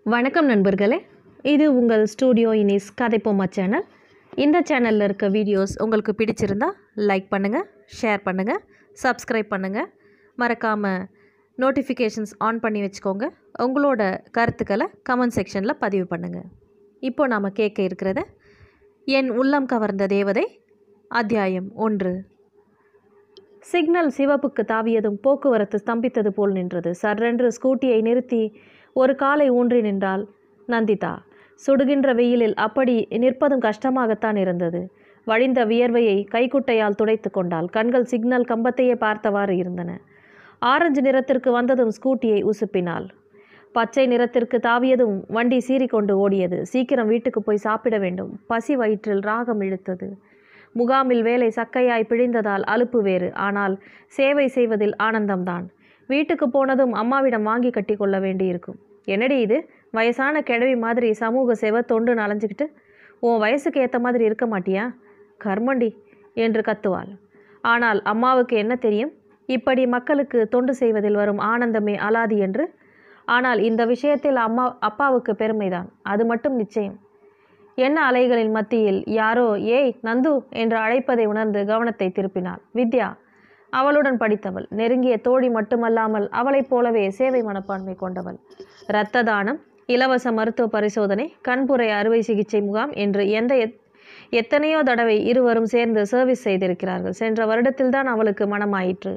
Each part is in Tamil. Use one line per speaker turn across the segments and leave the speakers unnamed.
வணக்கம் நண்பர்களே இது உங்கள் ஸ்டூடியோ இனிஸ் கதைப்போமா சேனல் இந்த சேனலில் இருக்க வீடியோஸ் உங்களுக்கு பிடிச்சிருந்தா லைக் பண்ணுங்கள் ஷேர் பண்ணுங்கள் சப்ஸ்கிரைப் பண்ணுங்கள் மறக்காமல் நோட்டிஃபிகேஷன்ஸ் ஆன் பண்ணி வச்சுக்கோங்க உங்களோட கருத்துக்களை கமெண்ட் செக்ஷனில் பதிவு பண்ணுங்கள் இப்போ நாம் கேட்க இருக்கிறது என் உள்ளம் கவர்ந்த தேவதை அத்தியாயம் ஒன்று சிக்னல் சிவப்புக்கு தாவியதும் போக்குவரத்து ஸ்தம்பித்தது போல் நின்றது சர்ரென்று ஸ்கூட்டியை நிறுத்தி ஒரு காலை ஊன்றி நின்றாள் நந்திதா சுடுகின்ற வெயிலில் அப்படி நிற்பதும் கஷ்டமாகத்தான் இருந்தது வழிந்த வியர்வையை கைக்குட்டையால் துடைத்து கொண்டாள் கண்கள் சிக்னல் கம்பத்தையே பார்த்தவாறு இருந்தன ஆரஞ்சு நிறத்திற்கு வந்ததும் ஸ்கூட்டியை உசுப்பினாள் பச்சை நிறத்திற்கு தாவியதும் வண்டி சீறிக்கொண்டு ஓடியது சீக்கிரம் வீட்டுக்கு போய் சாப்பிட வேண்டும் பசி வயிற்றில் ராகம் இழுத்தது முகாமில் வேலை சக்கையாய் பிழிந்ததால் அலுப்பு வேறு ஆனால் சேவை செய்வதில் ஆனந்தம்தான் வீட்டுக்கு போனதும் அம்மாவிடம் வாங்கி கட்டி கொள்ள வேண்டியிருக்கும் என்னடி இது வயசான கிழவி மாதிரி சமூக சேவை தொண்டு நலஞ்சுக்கிட்டு உன் வயசுக்கு ஏற்ற மாதிரி இருக்க மாட்டியா கர்மண்டி என்று கத்துவாள் ஆனால் அம்மாவுக்கு என்ன தெரியும் இப்படி மக்களுக்கு தொண்டு செய்வதில் வரும் ஆனந்தமே அலாதி என்று ஆனால் இந்த விஷயத்தில் அம்மா அப்பாவுக்கு பெருமைதான் அது மட்டும் நிச்சயம் என்ன அலைகளின் மத்தியில் யாரோ ஏய் நந்து என்று அழைப்பதை உணர்ந்து கவனத்தை திருப்பினாள் வித்யா அவளுடன் படித்தவள் நெருங்கிய தோழி மட்டுமல்லாமல் அவளைப் போலவே சேவை மனப்பான்மை கொண்டவள் இரத்த தானம் இலவச மருத்துவ பரிசோதனை கண்புரை அறுவை சிகிச்சை முகாம் என்று எந்த எத்- எத்தனையோ தடவை இருவரும் சேர்ந்து சர்வீஸ் செய்திருக்கிறார்கள் சென்ற வருடத்தில்தான் அவளுக்கு மனமாயிற்று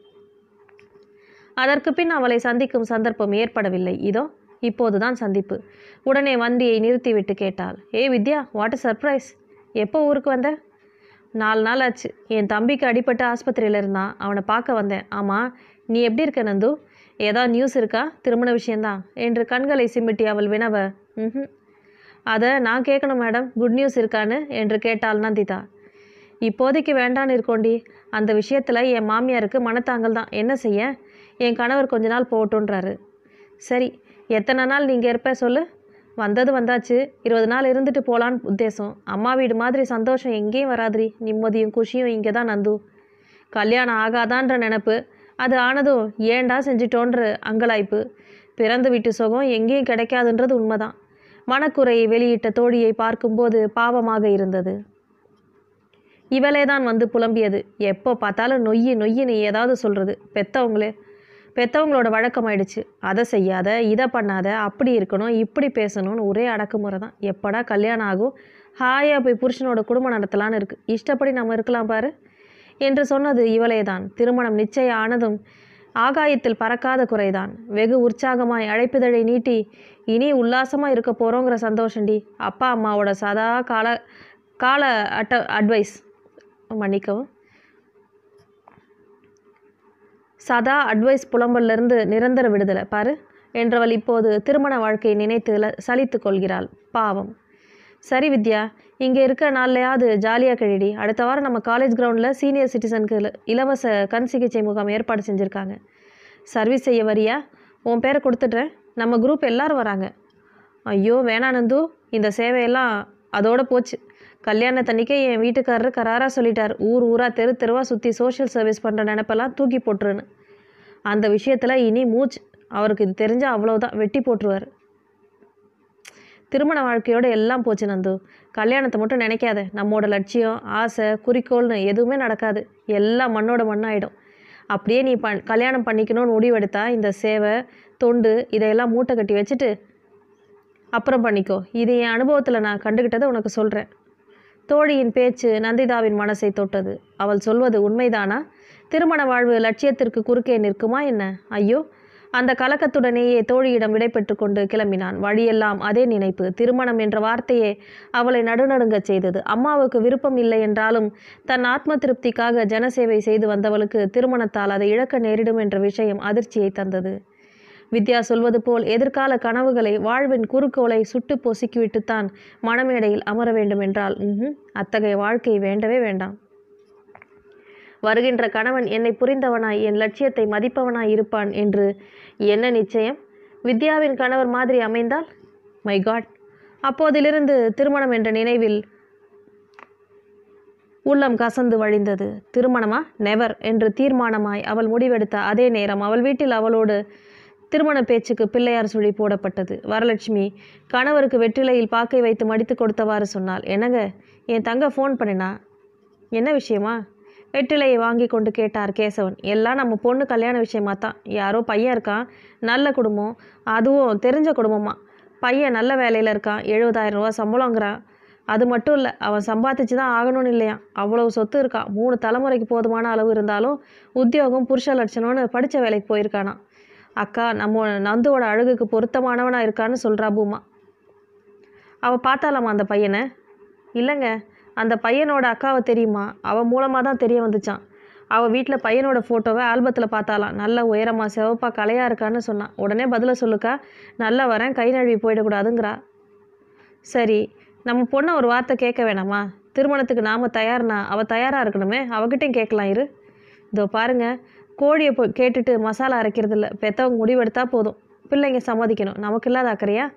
அதற்கு பின் அவளை சந்திக்கும் சந்தர்ப்பம் ஏற்படவில்லை இதோ இப்போதுதான் சந்திப்பு உடனே வண்டியை நிறுத்திவிட்டு கேட்டாள் ஏய் வித்யா வாட் சர்ப்ரைஸ் எப்போ ஊருக்கு வந்த நாலு நாள் ஆச்சு என் தம்பிக்கு அடிபட்டு ஆஸ்பத்திரியில் இருந்தான் அவனை பார்க்க வந்தேன் ஆமாம் நீ எப்படி இருக்க நந்து ஏதாவது நியூஸ் இருக்கா திருமண விஷயந்தான் என்று கண்களை சிமிட்டி அவள் வினவ ம் அதை நான் கேட்கணும் மேடம் குட் நியூஸ் இருக்கான்னு என்று கேட்டாள் நந்திதா இப்போதைக்கு வேண்டான்னு இருக்கோண்டி அந்த விஷயத்தில் என் மாமியாருக்கு மனத்தாங்கல் தான் என்ன செய்ய என் கணவர் கொஞ்ச நாள் போகட்டுன்றாரு சரி எத்தனை நாள் நீங்கள் இருப்ப சொல்லு வந்தது வந்தாச்சு இருபது நாள் இருந்துட்டு போகலான்னு உத்தேசம் அம்மா வீடு மாதிரி சந்தோஷம் எங்கேயும் வராதுரி நிம்மதியும் குஷியும் இங்கே தான் நந்து கல்யாணம் ஆகாதான்ற நினப்பு அது ஆனதும் ஏன்டா செஞ்சிட்டோன்ற அங்கலாய்ப்பு பிறந்து வீட்டு சுகம் எங்கேயும் கிடைக்காதுன்றது உண்மைதான் மனக்குறையை வெளியிட்ட தோழியை பார்க்கும்போது பாவமாக இருந்தது இவளே தான் வந்து புலம்பியது எப்போ பார்த்தாலும் நொய்யி நொய்யின்னு ஏதாவது சொல்கிறது பெத்தவங்களே பெத்தவங்களோட வழக்கமாயிடுச்சு அதை செய்யாத இதை பண்ணாத அப்படி இருக்கணும் இப்படி பேசணும்னு ஒரே அடக்குமுறை தான் எப்படா கல்யாணம் ஆகும் ஹாயாக போய் புருஷனோட குடும்பம் நடத்தலான்னு இருக்கு இஷ்டப்படி நம்ம இருக்கலாம் பாரு என்று சொன்னது இவளே தான் திருமணம் நிச்சயம் ஆனதும் ஆகாயத்தில் பறக்காத குறைதான் வெகு உற்சாகமாய் அழைப்புதழை நீட்டி இனி உல்லாசமாக இருக்க போகிறோங்கிற சந்தோஷண்டி அப்பா அம்மாவோட சதா கால கால அட்ட அட்வைஸ் மன்னிக்கவும் சதா அட்வைஸ் புலம்பல்லிருந்து நிரந்தர விடுதலை பாரு என்றவள் இப்போது திருமண வாழ்க்கையை நினைத்து ல- சலித்து கொள்கிறாள் பாவம் சரி வித்யா இங்கே இருக்க நாள்லையாவது ஜாலியாக கழிடி அடுத்த வாரம் நம்ம காலேஜ் கிரவுண்டில் சீனியர் சிட்டிசனுக்கு இல- இலவச கண் சிகிச்சை முகாம் ஏற்பாடு செஞ்சுருக்காங்க சர்வீஸ் செய்ய வரியா உன் பேரை கொடுத்துட்றேன் நம்ம குரூப் எல்லாரும் வராங்க ஐயோ வேணா நந்து இந்த சேவையெல்லாம் அதோட போச்சு கல்யாணத்தன்னைக்கே என் வீட்டுக்காரர் கராராக சொல்லிட்டார் ஊர் ஊரா தெரு தெருவா சுற்றி சோஷியல் சர்வீஸ் பண்ணுற நினப்பெல்லாம் தூக்கி போட்டுருன்னு அந்த விஷயத்தில் இனி மூச்சு அவருக்கு இது தெரிஞ்சால் அவ்வளோதான் வெட்டி போட்டுருவார் திருமண வாழ்க்கையோட எல்லாம் போச்சு நந்து கல்யாணத்தை மட்டும் நினைக்காத நம்மோட லட்சியம் ஆசை குறிக்கோள்னு எதுவுமே நடக்காது எல்லாம் மண்ணோட மண்ணாயிடும் அப்படியே நீ பண் கல்யாணம் பண்ணிக்கணும்னு முடிவெடுத்தா இந்த சேவை தொண்டு இதையெல்லாம் மூட்டை கட்டி வச்சுட்டு அப்புறம் பண்ணிக்கோ இது என் அனுபவத்தில் நான் கண்டுக்கிட்டதை உனக்கு சொல்கிறேன் தோழியின் பேச்சு நந்திதாவின் மனசை தொட்டது அவள் சொல்வது உண்மைதானா திருமண வாழ்வு லட்சியத்திற்கு குறுக்கே நிற்குமா என்ன ஐயோ அந்த கலக்கத்துடனேயே தோழியிடம் விடைபெற்று கொண்டு கிளம்பினான் வழியெல்லாம் அதே நினைப்பு திருமணம் என்ற வார்த்தையே அவளை நடுநடுங்கச் செய்தது அம்மாவுக்கு விருப்பம் இல்லை என்றாலும் தன் ஆத்ம திருப்திக்காக ஜனசேவை செய்து வந்தவளுக்கு திருமணத்தால் அதை இழக்க நேரிடும் என்ற விஷயம் அதிர்ச்சியை தந்தது வித்யா சொல்வது போல் எதிர்கால கனவுகளை வாழ்வின் குறுக்கோலை சுட்டு பொசுக்கிவிட்டுத்தான் மணமேடையில் அமர வேண்டும் என்றால் ம்ஹும், அத்தகைய வாழ்க்கை வேண்டவே வேண்டாம் வருகின்ற கணவன் என்னை புரிந்தவனாய் என் லட்சியத்தை மதிப்பவனாய் இருப்பான் என்று என்ன நிச்சயம் வித்யாவின் கணவர் மாதிரி அமைந்தால் மை காட் அப்போதிலிருந்து திருமணம் என்ற நினைவில் உள்ளம் கசந்து வழிந்தது திருமணமா நெவர் என்று தீர்மானமாய் அவள் முடிவெடுத்த அதே நேரம் அவள் வீட்டில் அவளோடு திருமண பேச்சுக்கு பிள்ளையார் சுழி போடப்பட்டது வரலட்சுமி கணவருக்கு வெற்றிலையில் பாக்கை வைத்து மடித்து கொடுத்தவாறு சொன்னாள் என்னங்க என் தங்க ஃபோன் பண்ணினா என்ன விஷயமா வெற்றிலையை வாங்கி கொண்டு கேட்டார் கேசவன் எல்லாம் நம்ம பொண்ணு கல்யாண விஷயமா தான் யாரோ பையன் இருக்கான் நல்ல குடும்பம் அதுவும் தெரிஞ்ச குடும்பமா பையன் நல்ல வேலையில் இருக்கான் எழுபதாயிரம் ரூபா சம்பளங்கிறான் அது மட்டும் இல்லை அவன் சம்பாதிச்சு தான் ஆகணும்னு இல்லையா அவ்வளவு சொத்து இருக்கான் மூணு தலைமுறைக்கு போதுமான அளவு இருந்தாலும் உத்தியோகம் புருஷ லட்சணம்னு படித்த வேலைக்கு போயிருக்கானா அக்கா நம்ம நந்துவோட அழகுக்கு பொருத்தமானவனா இருக்கான்னு சொல்கிறா பூமா அவள் பார்த்தாலாமா அந்த பையனை இல்லைங்க அந்த பையனோட அக்காவை தெரியுமா அவள் மூலமாக தான் தெரிய வந்துச்சான் அவள் வீட்டில் பையனோட ஃபோட்டோவை ஆல்பத்தில் பார்த்தாலாம் நல்ல உயரமாக சிவப்பா கலையாக இருக்கான்னு சொன்னான் உடனே பதிலை சொல்லுக்கா நல்லா வரேன் கை நழுவி போயிடக்கூடாதுங்கிறா சரி நம்ம பொண்ணை ஒரு வார்த்தை கேட்க வேணாமா திருமணத்துக்கு நாம் தயார்னா அவள் தயாராக இருக்கணுமே அவகிட்டையும் கேட்கலாம் இரு இதோ பாருங்க கோழியை போ கேட்டுட்டு மசாலா அரைக்கிறது இல்லை பெற்றவங்க முடிவெடுத்தா போதும் பிள்ளைங்க சம்மதிக்கணும் நமக்கு இல்லாத அக்கறையா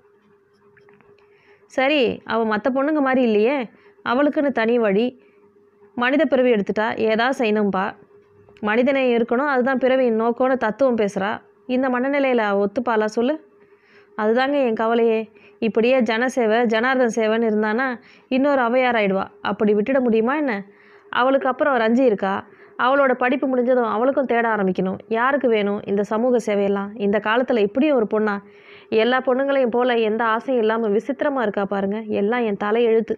சரி அவள் மற்ற பொண்ணுங்க மாதிரி இல்லையே அவளுக்குன்னு தனி வழி மனித பிறவி எடுத்துட்டா ஏதாவது செய்யணும்பா மனிதனே இருக்கணும் அதுதான் பிறவியின் நோக்கம்னு தத்துவம் பேசுகிறா இந்த மனநிலையில் அவ ஒத்துப்பாளா சொல்லு அதுதாங்க என் கவலையே இப்படியே ஜனசேவை ஜனார்தன் சேவைன்னு இருந்தானா இன்னொரு அவையார் ஆயிடுவா அப்படி விட்டுட முடியுமா என்ன அவளுக்கு அப்புறம் ரஞ்சி இருக்கா அவளோட படிப்பு முடிஞ்சதும் அவளுக்கும் தேட ஆரம்பிக்கணும் யாருக்கு வேணும் இந்த சமூக சேவையெல்லாம் இந்த காலத்தில் இப்படியும் ஒரு பொண்ணா எல்லா பொண்ணுங்களையும் போல எந்த ஆசையும் இல்லாமல் விசித்திரமாக இருக்கா பாருங்க எல்லாம் என் தலை எழுத்து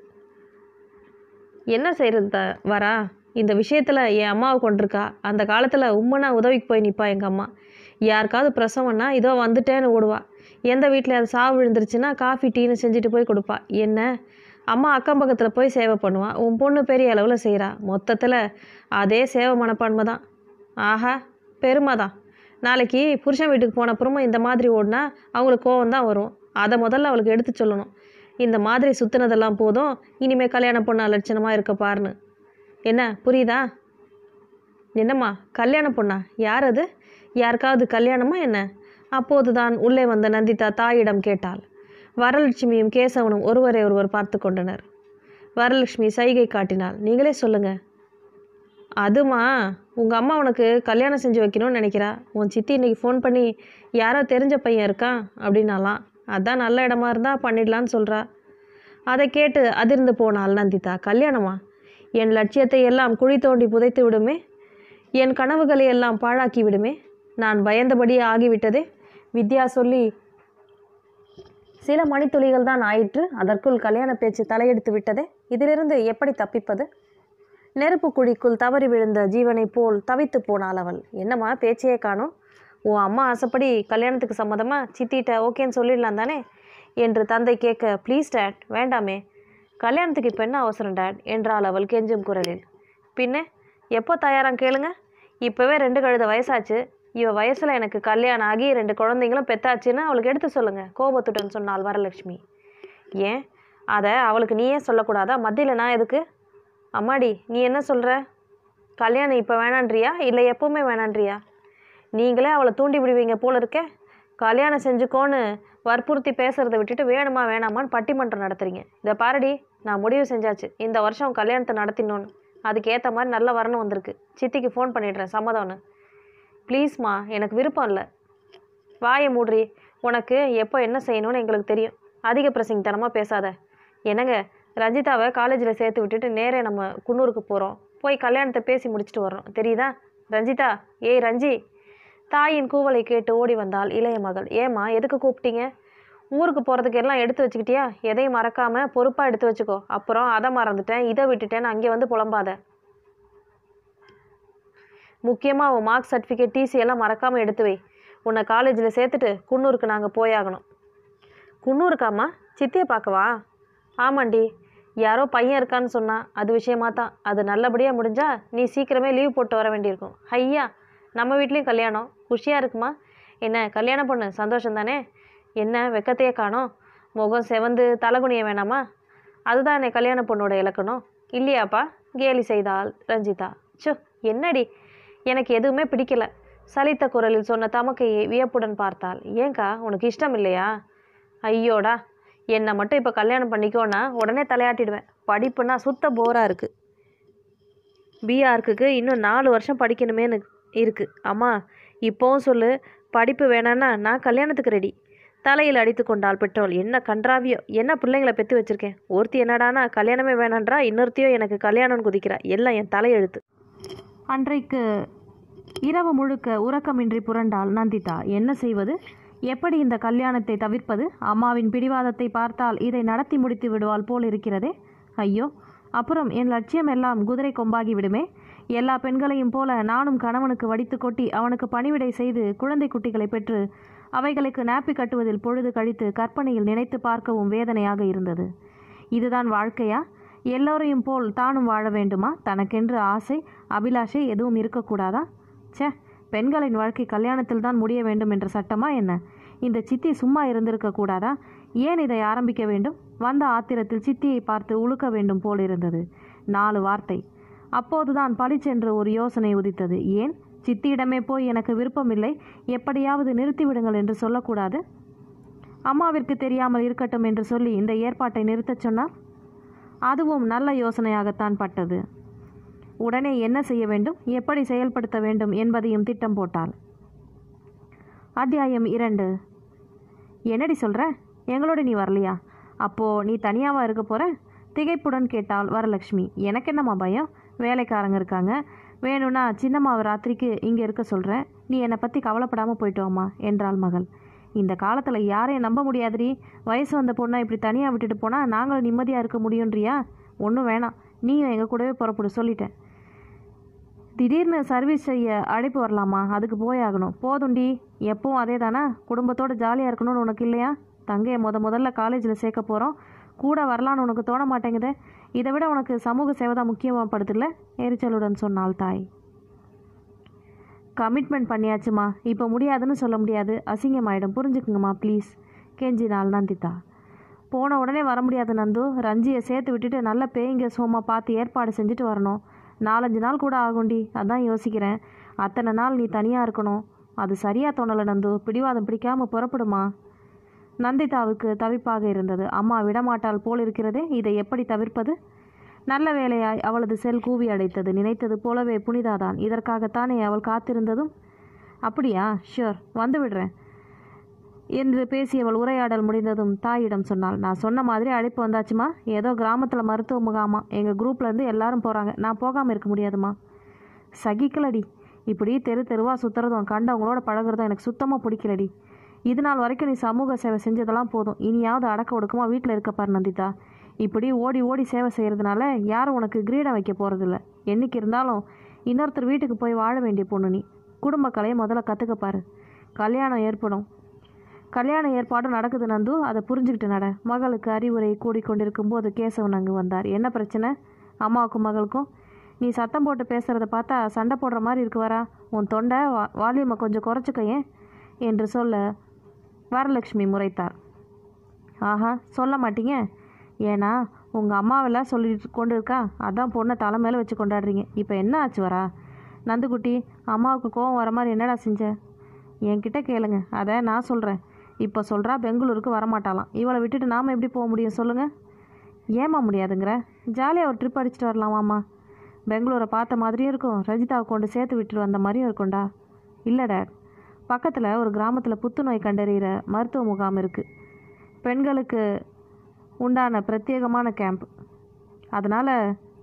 என்ன செய்கிறது த வரா இந்த விஷயத்தில் என் அம்மாவை கொண்டிருக்கா அந்த காலத்தில் உம்மனா உதவிக்கு போய் நிற்பா எங்கள் அம்மா யாருக்காவது பிரசவம்னா இதோ வந்துட்டேன்னு ஓடுவா எந்த வீட்டில் அது சாவு விழுந்துருச்சுன்னா காஃபி டீன்னு செஞ்சுட்டு போய் கொடுப்பா என்ன அம்மா அக்கம் பக்கத்தில் போய் சேவை பண்ணுவா உன் பொண்ணு பெரிய அளவில் செய்கிறா மொத்தத்தில் அதே சேவை மனப்பான்மை தான் ஆஹா பெருமை தான் நாளைக்கு புருஷன் வீட்டுக்கு போன அப்புறமும் இந்த மாதிரி ஓடினா அவங்களுக்கு கோவம் தான் வரும் அதை முதல்ல அவளுக்கு எடுத்து சொல்லணும் இந்த மாதிரி சுற்றுனதெல்லாம் போதும் இனிமேல் கல்யாணம் பொண்ணு லட்சணமாக இருக்க பாருன்னு என்ன புரியுதா என்னம்மா கல்யாண பொண்ணா யார் அது யாருக்காவது கல்யாணமா என்ன அப்போதுதான் உள்ளே வந்த நந்திதா தாயிடம் கேட்டாள் வரலட்சுமியும் கேசவனும் ஒருவரை ஒருவர் பார்த்து கொண்டனர் வரலட்சுமி சைகை காட்டினாள் நீங்களே சொல்லுங்க அதுமா உங்கள் அம்மா உனக்கு கல்யாணம் செஞ்சு வைக்கணும்னு நினைக்கிறா உன் சித்தி இன்னைக்கு ஃபோன் பண்ணி யாரோ தெரிஞ்ச பையன் இருக்கான் அப்படின்னாலாம் அதான் நல்ல இடமா இருந்தால் பண்ணிடலான்னு சொல்கிறா அதை கேட்டு அதிர்ந்து போனாள் நந்திதா கல்யாணமா என் லட்சியத்தை எல்லாம் குழி தோண்டி புதைத்து விடுமே என் கனவுகளை எல்லாம் பாழாக்கி விடுமே நான் பயந்தபடியே ஆகிவிட்டதே வித்யா சொல்லி சில மணித்துளிகள் தான் ஆயிற்று அதற்குள் கல்யாண பேச்சு தலையெடுத்து விட்டதே இதிலிருந்து எப்படி தப்பிப்பது நெருப்பு குழிக்குள் தவறி விழுந்த ஜீவனைப் போல் தவித்து போனாள் அவள் என்னம்மா பேச்சையே காணோம் உன் அம்மா ஆசைப்படி கல்யாணத்துக்கு சம்மதமா சித்திட்ட ஓகேன்னு சொல்லிடலாம் தானே என்று தந்தை கேட்க ப்ளீஸ் டேட் வேண்டாமே கல்யாணத்துக்கு இப்போ என்ன அவசரம் டேட் என்றாள் அவள் கெஞ்சும் குரலில் பின்ன எப்போ தயாராம் கேளுங்க இப்போவே ரெண்டு கழுத வயசாச்சு இவ வயசில் எனக்கு கல்யாணம் ஆகி ரெண்டு குழந்தைங்களும் பெத்தாச்சுன்னு அவளுக்கு எடுத்து சொல்லுங்க கோபத்துடன் சொன்னாள் வரலட்சுமி ஏன் அதை அவளுக்கு நீயே சொல்லக்கூடாதா மத்தியில் நான் எதுக்கு அம்மாடி நீ என்ன சொல்கிற கல்யாணம் இப்போ வேணான்றியா இல்லை எப்பவுமே வேணான்றியா நீங்களே அவளை தூண்டி விடுவீங்க போல இருக்கே கல்யாணம் செஞ்சுக்கோன்னு வற்புறுத்தி பேசுறதை விட்டுட்டு வேணுமா வேணாமான்னு பட்டிமன்றம் நடத்துறீங்க இதை பாருடி நான் முடிவு செஞ்சாச்சு இந்த வருஷம் கல்யாணத்தை நடத்தினோன்னு அதுக்கு ஏற்ற மாதிரி நல்ல வரணும் வந்திருக்கு சித்திக்கு ஃபோன் பண்ணிடுறேன் சம்மதம்னு ப்ளீஸ்மா எனக்கு விருப்பம் இல்லை வாயை மூடுறி உனக்கு எப்போ என்ன செய்யணும்னு எங்களுக்கு தெரியும் அதிக பிரசங்கித்தனமாக பேசாத என்னங்க ரஞ்சிதாவை காலேஜில் சேர்த்து விட்டுட்டு நேரே நம்ம குன்னூருக்கு போகிறோம் போய் கல்யாணத்தை பேசி முடிச்சுட்டு வர்றோம் தெரியுதா ரஞ்சிதா ஏய் ரஞ்சி தாயின் கூவலை கேட்டு ஓடி வந்தாள் இளைய மகள் ஏம்மா எதுக்கு கூப்பிட்டீங்க ஊருக்கு போகிறதுக்கு எல்லாம் எடுத்து வச்சுக்கிட்டியா எதையும் மறக்காம பொறுப்பாக எடுத்து வச்சுக்கோ அப்புறம் அதை மறந்துட்டேன் இதை விட்டுட்டேன்னு அங்கே வந்து புலம்பாத முக்கியமாக உன் மார்க் சர்டிஃபிகேட் டிசி எல்லாம் மறக்காமல் எடுத்து வை உன்னை காலேஜில் சேர்த்துட்டு குன்னூருக்கு நாங்கள் போயாகணும் குன்னூருக்காம்மா சித்தியை பார்க்கவா ஆமாண்டி யாரோ பையன் இருக்கான்னு சொன்னா அது விஷயமா தான் அது நல்லபடியாக முடிஞ்சா நீ சீக்கிரமே லீவ் போட்டு வர வேண்டியிருக்கும் ஐயா நம்ம வீட்லேயும் கல்யாணம் குஷியாக இருக்குமா என்ன கல்யாணம் பொண்ணு சந்தோஷம் தானே என்ன வெக்கத்தையே காணோம் முகம் செவந்து தலகுனிய வேணாமா அதுதான் என்னை கல்யாண பொண்ணோட இலக்கணம் இல்லையாப்பா கேலி செய்தாள் ரஞ்சிதா சு என்னடி எனக்கு எதுவுமே பிடிக்கல சலித்த குரலில் சொன்ன தமக்கையை வியப்புடன் பார்த்தாள் ஏங்கா உனக்கு இஷ்டம் இல்லையா ஐயோடா என்னை மட்டும் இப்போ கல்யாணம் பண்ணிக்கோன்னா உடனே தலையாட்டிடுவேன் படிப்புனா சுத்த போராக இருக்குது பிஆர்க்குக்கு இன்னும் நாலு வருஷம் படிக்கணுமேனு இருக்குது அம்மா இப்போவும் சொல்லு படிப்பு வேணான்னா நான் கல்யாணத்துக்கு ரெடி தலையில் அடித்து கொண்டாள் பெட்ரோல் என்ன கன்றாவியோ என்ன பிள்ளைங்களை பெற்று வச்சிருக்கேன் ஒருத்தி என்னடானா கல்யாணமே வேணான்றா இன்னொருத்தியோ எனக்கு கல்யாணம்னு குதிக்கிறா எல்லாம் என் தலையெழுத்து அன்றைக்கு இரவு முழுக்க உறக்கமின்றி புரண்டாள் நந்திதா என்ன செய்வது எப்படி இந்த கல்யாணத்தை தவிர்ப்பது அம்மாவின் பிடிவாதத்தை பார்த்தால் இதை நடத்தி முடித்து விடுவாள் போல் இருக்கிறதே ஐயோ அப்புறம் என் லட்சியம் எல்லாம் குதிரை கொம்பாகி விடுமே எல்லா பெண்களையும் போல நானும் கணவனுக்கு வடித்து கொட்டி அவனுக்கு பணிவிடை செய்து குழந்தை குட்டிகளை பெற்று அவைகளுக்கு நாப்பி கட்டுவதில் பொழுது கழித்து கற்பனையில் நினைத்து பார்க்கவும் வேதனையாக இருந்தது இதுதான் வாழ்க்கையா எல்லோரையும் போல் தானும் வாழ வேண்டுமா தனக்கென்று ஆசை அபிலாஷை எதுவும் இருக்கக்கூடாதா ச்சே பெண்களின் வாழ்க்கை கல்யாணத்தில் தான் முடிய வேண்டும் என்ற சட்டமா என்ன இந்த சித்தி சும்மா இருந்திருக்க கூடாதா ஏன் இதை ஆரம்பிக்க வேண்டும் வந்த ஆத்திரத்தில் சித்தியை பார்த்து உழுக்க வேண்டும் போல் இருந்தது நாலு வார்த்தை அப்போதுதான் பளிச்சென்று ஒரு யோசனை உதித்தது ஏன் சித்தியிடமே போய் எனக்கு விருப்பமில்லை எப்படியாவது நிறுத்திவிடுங்கள் என்று சொல்லக்கூடாது அம்மாவிற்கு தெரியாமல் இருக்கட்டும் என்று சொல்லி இந்த ஏற்பாட்டை நிறுத்தச் சொன்னார் அதுவும் நல்ல யோசனையாகத்தான் பட்டது உடனே என்ன செய்ய வேண்டும் எப்படி செயல்படுத்த வேண்டும் என்பதையும் திட்டம் போட்டாள் அத்தியாயம் இரண்டு என்னடி சொல்கிற எங்களோட நீ வரலையா அப்போது நீ தனியாவா இருக்க போகிற திகைப்புடன் கேட்டாள் வரலட்சுமி எனக்கு என்னம்மா பயம் வேலைக்காரங்க இருக்காங்க வேணும்னா சின்னம்மாவை ராத்திரிக்கு இங்கே இருக்க சொல்கிறேன் நீ என்னை பற்றி கவலைப்படாமல் போயிட்டு வாம்மா என்றாள் மகள் இந்த காலத்தில் யாரையும் நம்ப முடியாதுடி வயசு வந்த பொண்ணை இப்படி தனியாக விட்டுட்டு போனால் நாங்களும் நிம்மதியாக இருக்க முடியுன்றியா ஒன்றும் வேணாம் நீயும் எங்கள் கூடவே புறப்படு சொல்லிட்டேன் திடீர்னு சர்வீஸ் செய்ய அழைப்பு வரலாமா அதுக்கு போயாகணும் போதுண்டி எப்பவும் அதே தானே குடும்பத்தோடு ஜாலியாக இருக்கணும்னு உனக்கு இல்லையா தங்கையை முத முதல்ல காலேஜில் சேர்க்க போகிறோம் கூட வரலான்னு உனக்கு தோண மாட்டேங்குதே இதை விட உனக்கு சமூக சேவை தான் முக்கியமாகப்படுதில்ல எரிச்சலுடன் சொன்னாள் தாய் கமிட்மெண்ட் பண்ணியாச்சுமா இப்போ முடியாதுன்னு சொல்ல முடியாது அசிங்கமாயிடும் புரிஞ்சுக்குங்கம்மா ப்ளீஸ் கெஞ்சினாள் நந்திதா போன உடனே வர முடியாது நந்து ரஞ்சியை சேர்த்து விட்டுட்டு நல்ல பேய்ங்க சோமா பார்த்து ஏற்பாடு செஞ்சுட்டு வரணும் நாலஞ்சு நாள் கூட ஆகும்டி அதான் யோசிக்கிறேன் அத்தனை நாள் நீ தனியாக இருக்கணும் அது சரியாக தோணலை நந்து பிடிவாதம் பிடிக்காம புறப்படுமா நந்திதாவுக்கு தவிப்பாக இருந்தது அம்மா விடமாட்டால் போல் இருக்கிறதே இதை எப்படி தவிர்ப்பது நல்ல வேலையாய் அவளது செல் கூவி அடைத்தது நினைத்தது போலவே புனிதாதான் இதற்காகத்தானே அவள் காத்திருந்ததும் அப்படியா ஷூர் வந்து விடுறேன் என்று பேசியவள் உரையாடல் முடிந்ததும் தாயிடம் சொன்னாள் நான் சொன்ன மாதிரி அழைப்பு வந்தாச்சுமா ஏதோ கிராமத்தில் மருத்துவ முகாமா எங்கள் குரூப்லேருந்து எல்லாரும் போகிறாங்க நான் போகாமல் இருக்க முடியாதுமா சகிக்கலடி இப்படி தெரு தெருவாக சுற்றுறதும் கண்டவங்களோட பழகுறதும் எனக்கு சுத்தமாக பிடிக்கலடி இது நாள் வரைக்கும் நீ சமூக சேவை செஞ்சதெல்லாம் போதும் இனியாவது அடக்க ஒடுக்கமாக வீட்டில் இருக்க பாரு நந்திதா இப்படி ஓடி ஓடி சேவை செய்கிறதுனால யாரும் உனக்கு கிரீடம் வைக்க போகிறதில்ல என்னைக்கு இருந்தாலும் இன்னொருத்தர் வீட்டுக்கு போய் வாழ வேண்டிய பொண்ணு நீ குடும்ப கலையை முதல்ல கற்றுக்க பாரு கல்யாணம் ஏற்படும் கல்யாண ஏற்பாடு நடக்குது நந்து அதை புரிஞ்சுக்கிட்டு நட மகளுக்கு அறிவுரை கூடிக்கொண்டிருக்கும் போது கேசவன் அங்கு வந்தார் என்ன பிரச்சனை அம்மாவுக்கும் மகளுக்கும் நீ சத்தம் போட்டு பேசுகிறத பார்த்தா சண்டை போடுற மாதிரி இருக்கு வரா உன் தொண்டை வா வால்யூமை கொஞ்சம் குறைச்சிக்கையேன் என்று சொல்ல வரலட்சுமி முறைத்தார் ஆஹா சொல்ல மாட்டீங்க ஏன்னா உங்கள் அம்மாவெல்லாம் சொல்லிட்டு கொண்டு இருக்கா அதான் பொண்ணை தலை மேலே வச்சு கொண்டாடுறீங்க இப்போ என்ன ஆச்சு வரா நந்துக்குட்டி அம்மாவுக்கு கோவம் வர மாதிரி என்னடா செஞ்ச என்கிட்ட கேளுங்க அதை நான் சொல்கிறேன் இப்போ சொல்கிறா பெங்களூருக்கு வரமாட்டாளாம் இவளை விட்டுட்டு நாம் எப்படி போக முடியும் சொல்லுங்கள் ஏமா முடியாதுங்கிற ஜாலியாக ஒரு ட்ரிப் அடிச்சுட்டு வரலாமாம்மா பெங்களூரை பார்த்த மாதிரியும் இருக்கும் ரஜிதாவை கொண்டு சேர்த்து விட்டுட்டு வந்த மாதிரியும் இருக்கும்டா இல்லை டேட் பக்கத்தில் ஒரு கிராமத்தில் புத்துநோய் கண்டறிகிற மருத்துவ முகாம் இருக்குது பெண்களுக்கு உண்டான பிரத்யேகமான கேம்ப் அதனால்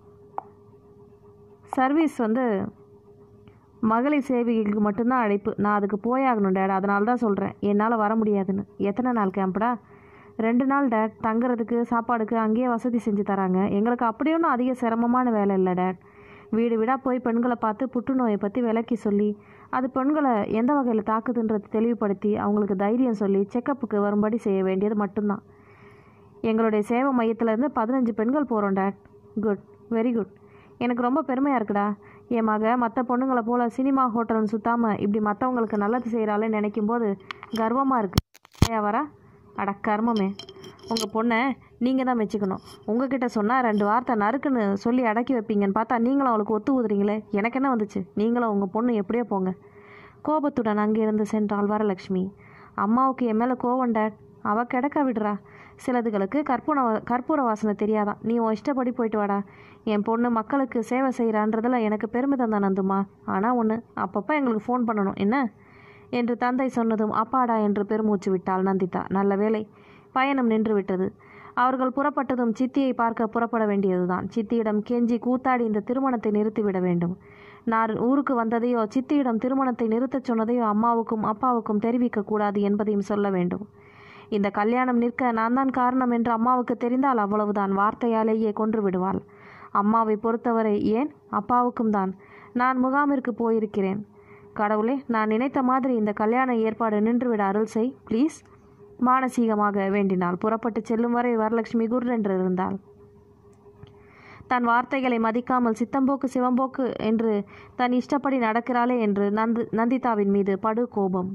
சர்வீஸ் வந்து மகளிர் சேவைகளுக்கு மட்டும்தான் அழைப்பு நான் அதுக்கு போயாகணும் டேட் அதனால தான் சொல்கிறேன் என்னால் வர முடியாதுன்னு எத்தனை நாள் கேம்ப்டா ரெண்டு நாள் டேட் தங்குறதுக்கு சாப்பாடுக்கு அங்கேயே வசதி செஞ்சு தராங்க எங்களுக்கு அப்படி ஒன்றும் அதிக சிரமமான வேலை இல்லை டேட் வீடு வீடாக போய் பெண்களை பார்த்து புற்றுநோயை பற்றி விளக்கி சொல்லி அது பெண்களை எந்த வகையில் தாக்குதுன்றது தெளிவுபடுத்தி அவங்களுக்கு தைரியம் சொல்லி செக்கப்புக்கு வரும்படி செய்ய வேண்டியது மட்டும்தான் எங்களுடைய சேவை மையத்திலேருந்து பதினஞ்சு பெண்கள் போகிறோம் டேட் குட் வெரி குட் எனக்கு ரொம்ப பெருமையாக இருக்குடா என் மக மற்ற பொண்ணுங்களை போல் சினிமா ஹோட்டல்னு சுத்தாமல் இப்படி மற்றவங்களுக்கு நல்லது செய்கிறாளே நினைக்கும் போது கர்வமாக இருக்குது ஏன் வரா அட கர்மமே உங்கள் பொண்ணை நீங்கள் தான் மெச்சுக்கணும் உங்ககிட்ட சொன்னால் ரெண்டு வார்த்தை நறுக்குன்னு சொல்லி அடக்கி வைப்பீங்கன்னு பார்த்தா நீங்களும் அவளுக்கு ஒத்து ஊதுறீங்களே எனக்கு என்ன வந்துச்சு நீங்களும் உங்கள் பொண்ணு எப்படியோ போங்க கோபத்துடன் அங்கிருந்து சென்றாள் வரலட்சுமி அம்மாவுக்கு என் மேலே கோவம் டேட் அவள் கிடக்க விடுறா சிலதுகளுக்கு கற்பூர கற்பூர வாசனை தெரியாதான் நீ உன் இஷ்டப்படி போயிட்டு வாடா என் பொண்ணு மக்களுக்கு சேவை செய்கிறான்றதில் எனக்கு பெருமிதம் தான் நந்துமா ஆனால் ஒன்று அப்பப்போ எங்களுக்கு ஃபோன் பண்ணணும் என்ன என்று தந்தை சொன்னதும் அப்பாடா என்று பெருமூச்சு விட்டாள் நந்திதா நல்ல வேளை பயணம் நின்று விட்டது அவர்கள் புறப்பட்டதும் சித்தியை பார்க்க புறப்பட வேண்டியதுதான் சித்தியிடம் கெஞ்சி கூத்தாடி இந்த திருமணத்தை நிறுத்திவிட வேண்டும் நான் ஊருக்கு வந்ததையோ சித்தியிடம் திருமணத்தை நிறுத்தச் சொன்னதையோ அம்மாவுக்கும் அப்பாவுக்கும் தெரிவிக்க கூடாது என்பதையும் சொல்ல வேண்டும் இந்த கல்யாணம் நிற்க நான் தான் காரணம் என்று அம்மாவுக்கு தெரிந்தால் அவ்வளவுதான் வார்த்தையாலேயே கொன்று விடுவாள் அம்மாவை பொறுத்தவரை ஏன் அப்பாவுக்கும் தான் நான் முகாமிற்கு போயிருக்கிறேன் கடவுளே நான் நினைத்த மாதிரி இந்த கல்யாண ஏற்பாடு நின்றுவிட அருள் செய் ப்ளீஸ் மானசீகமாக வேண்டினாள் புறப்பட்டு செல்லும் வரை வரலட்சுமி குர்ரென்று இருந்தாள் தன் வார்த்தைகளை மதிக்காமல் சித்தம்போக்கு சிவம்போக்கு என்று தன் இஷ்டப்படி நடக்கிறாளே என்று நந்து நந்திதாவின் மீது படு கோபம்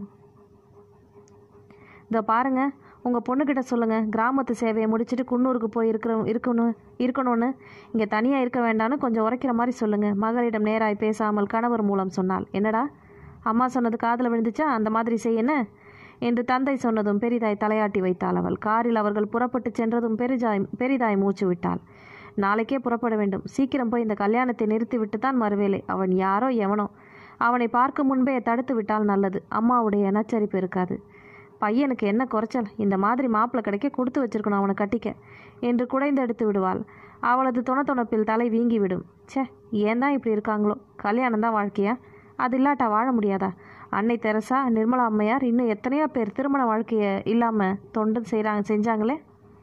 இதோ பாருங்க உங்கள் பொண்ணுக்கிட்ட சொல்லுங்கள் கிராமத்து சேவையை முடிச்சுட்டு குன்னூருக்கு போய் இருக்கிற இருக்கணும் இருக்கணும்னு இங்கே தனியாக இருக்க வேண்டாம்னு கொஞ்சம் உரைக்கிற மாதிரி சொல்லுங்கள் மகளிடம் நேராய் பேசாமல் கணவர் மூலம் சொன்னாள் என்னடா அம்மா சொன்னது காதில் விழுந்துச்சா அந்த மாதிரி செய்யன என்று தந்தை சொன்னதும் பெரிதாய் தலையாட்டி வைத்தாள் அவள் காரில் அவர்கள் புறப்பட்டு சென்றதும் பெரிதாய் பெரிதாய் மூச்சு விட்டாள் நாளைக்கே புறப்பட வேண்டும் சீக்கிரம் போய் இந்த கல்யாணத்தை நிறுத்திவிட்டு தான் மறுவேளை அவன் யாரோ எவனோ அவனை பார்க்கும் முன்பே தடுத்து விட்டால் நல்லது அம்மாவுடைய நச்சரிப்பு இருக்காது பையனுக்கு என்ன குறைச்சல் இந்த மாதிரி மாப்பிள்ளை கிடைக்க கொடுத்து வச்சிருக்கணும் அவனை கட்டிக்க என்று குடைந்து எடுத்து விடுவாள் அவளது துணத்துணப்பில் தலை வீங்கிவிடும் ச்சே ஏன் தான் இப்படி இருக்காங்களோ கல்யாணம் தான் வாழ்க்கையா அது இல்லாட்டா வாழ முடியாதா அன்னை தெரசா நிர்மலா அம்மையார் இன்னும் எத்தனையோ பேர் திருமண வாழ்க்கையை இல்லாமல் தொண்டு செய்கிறாங்க செஞ்சாங்களே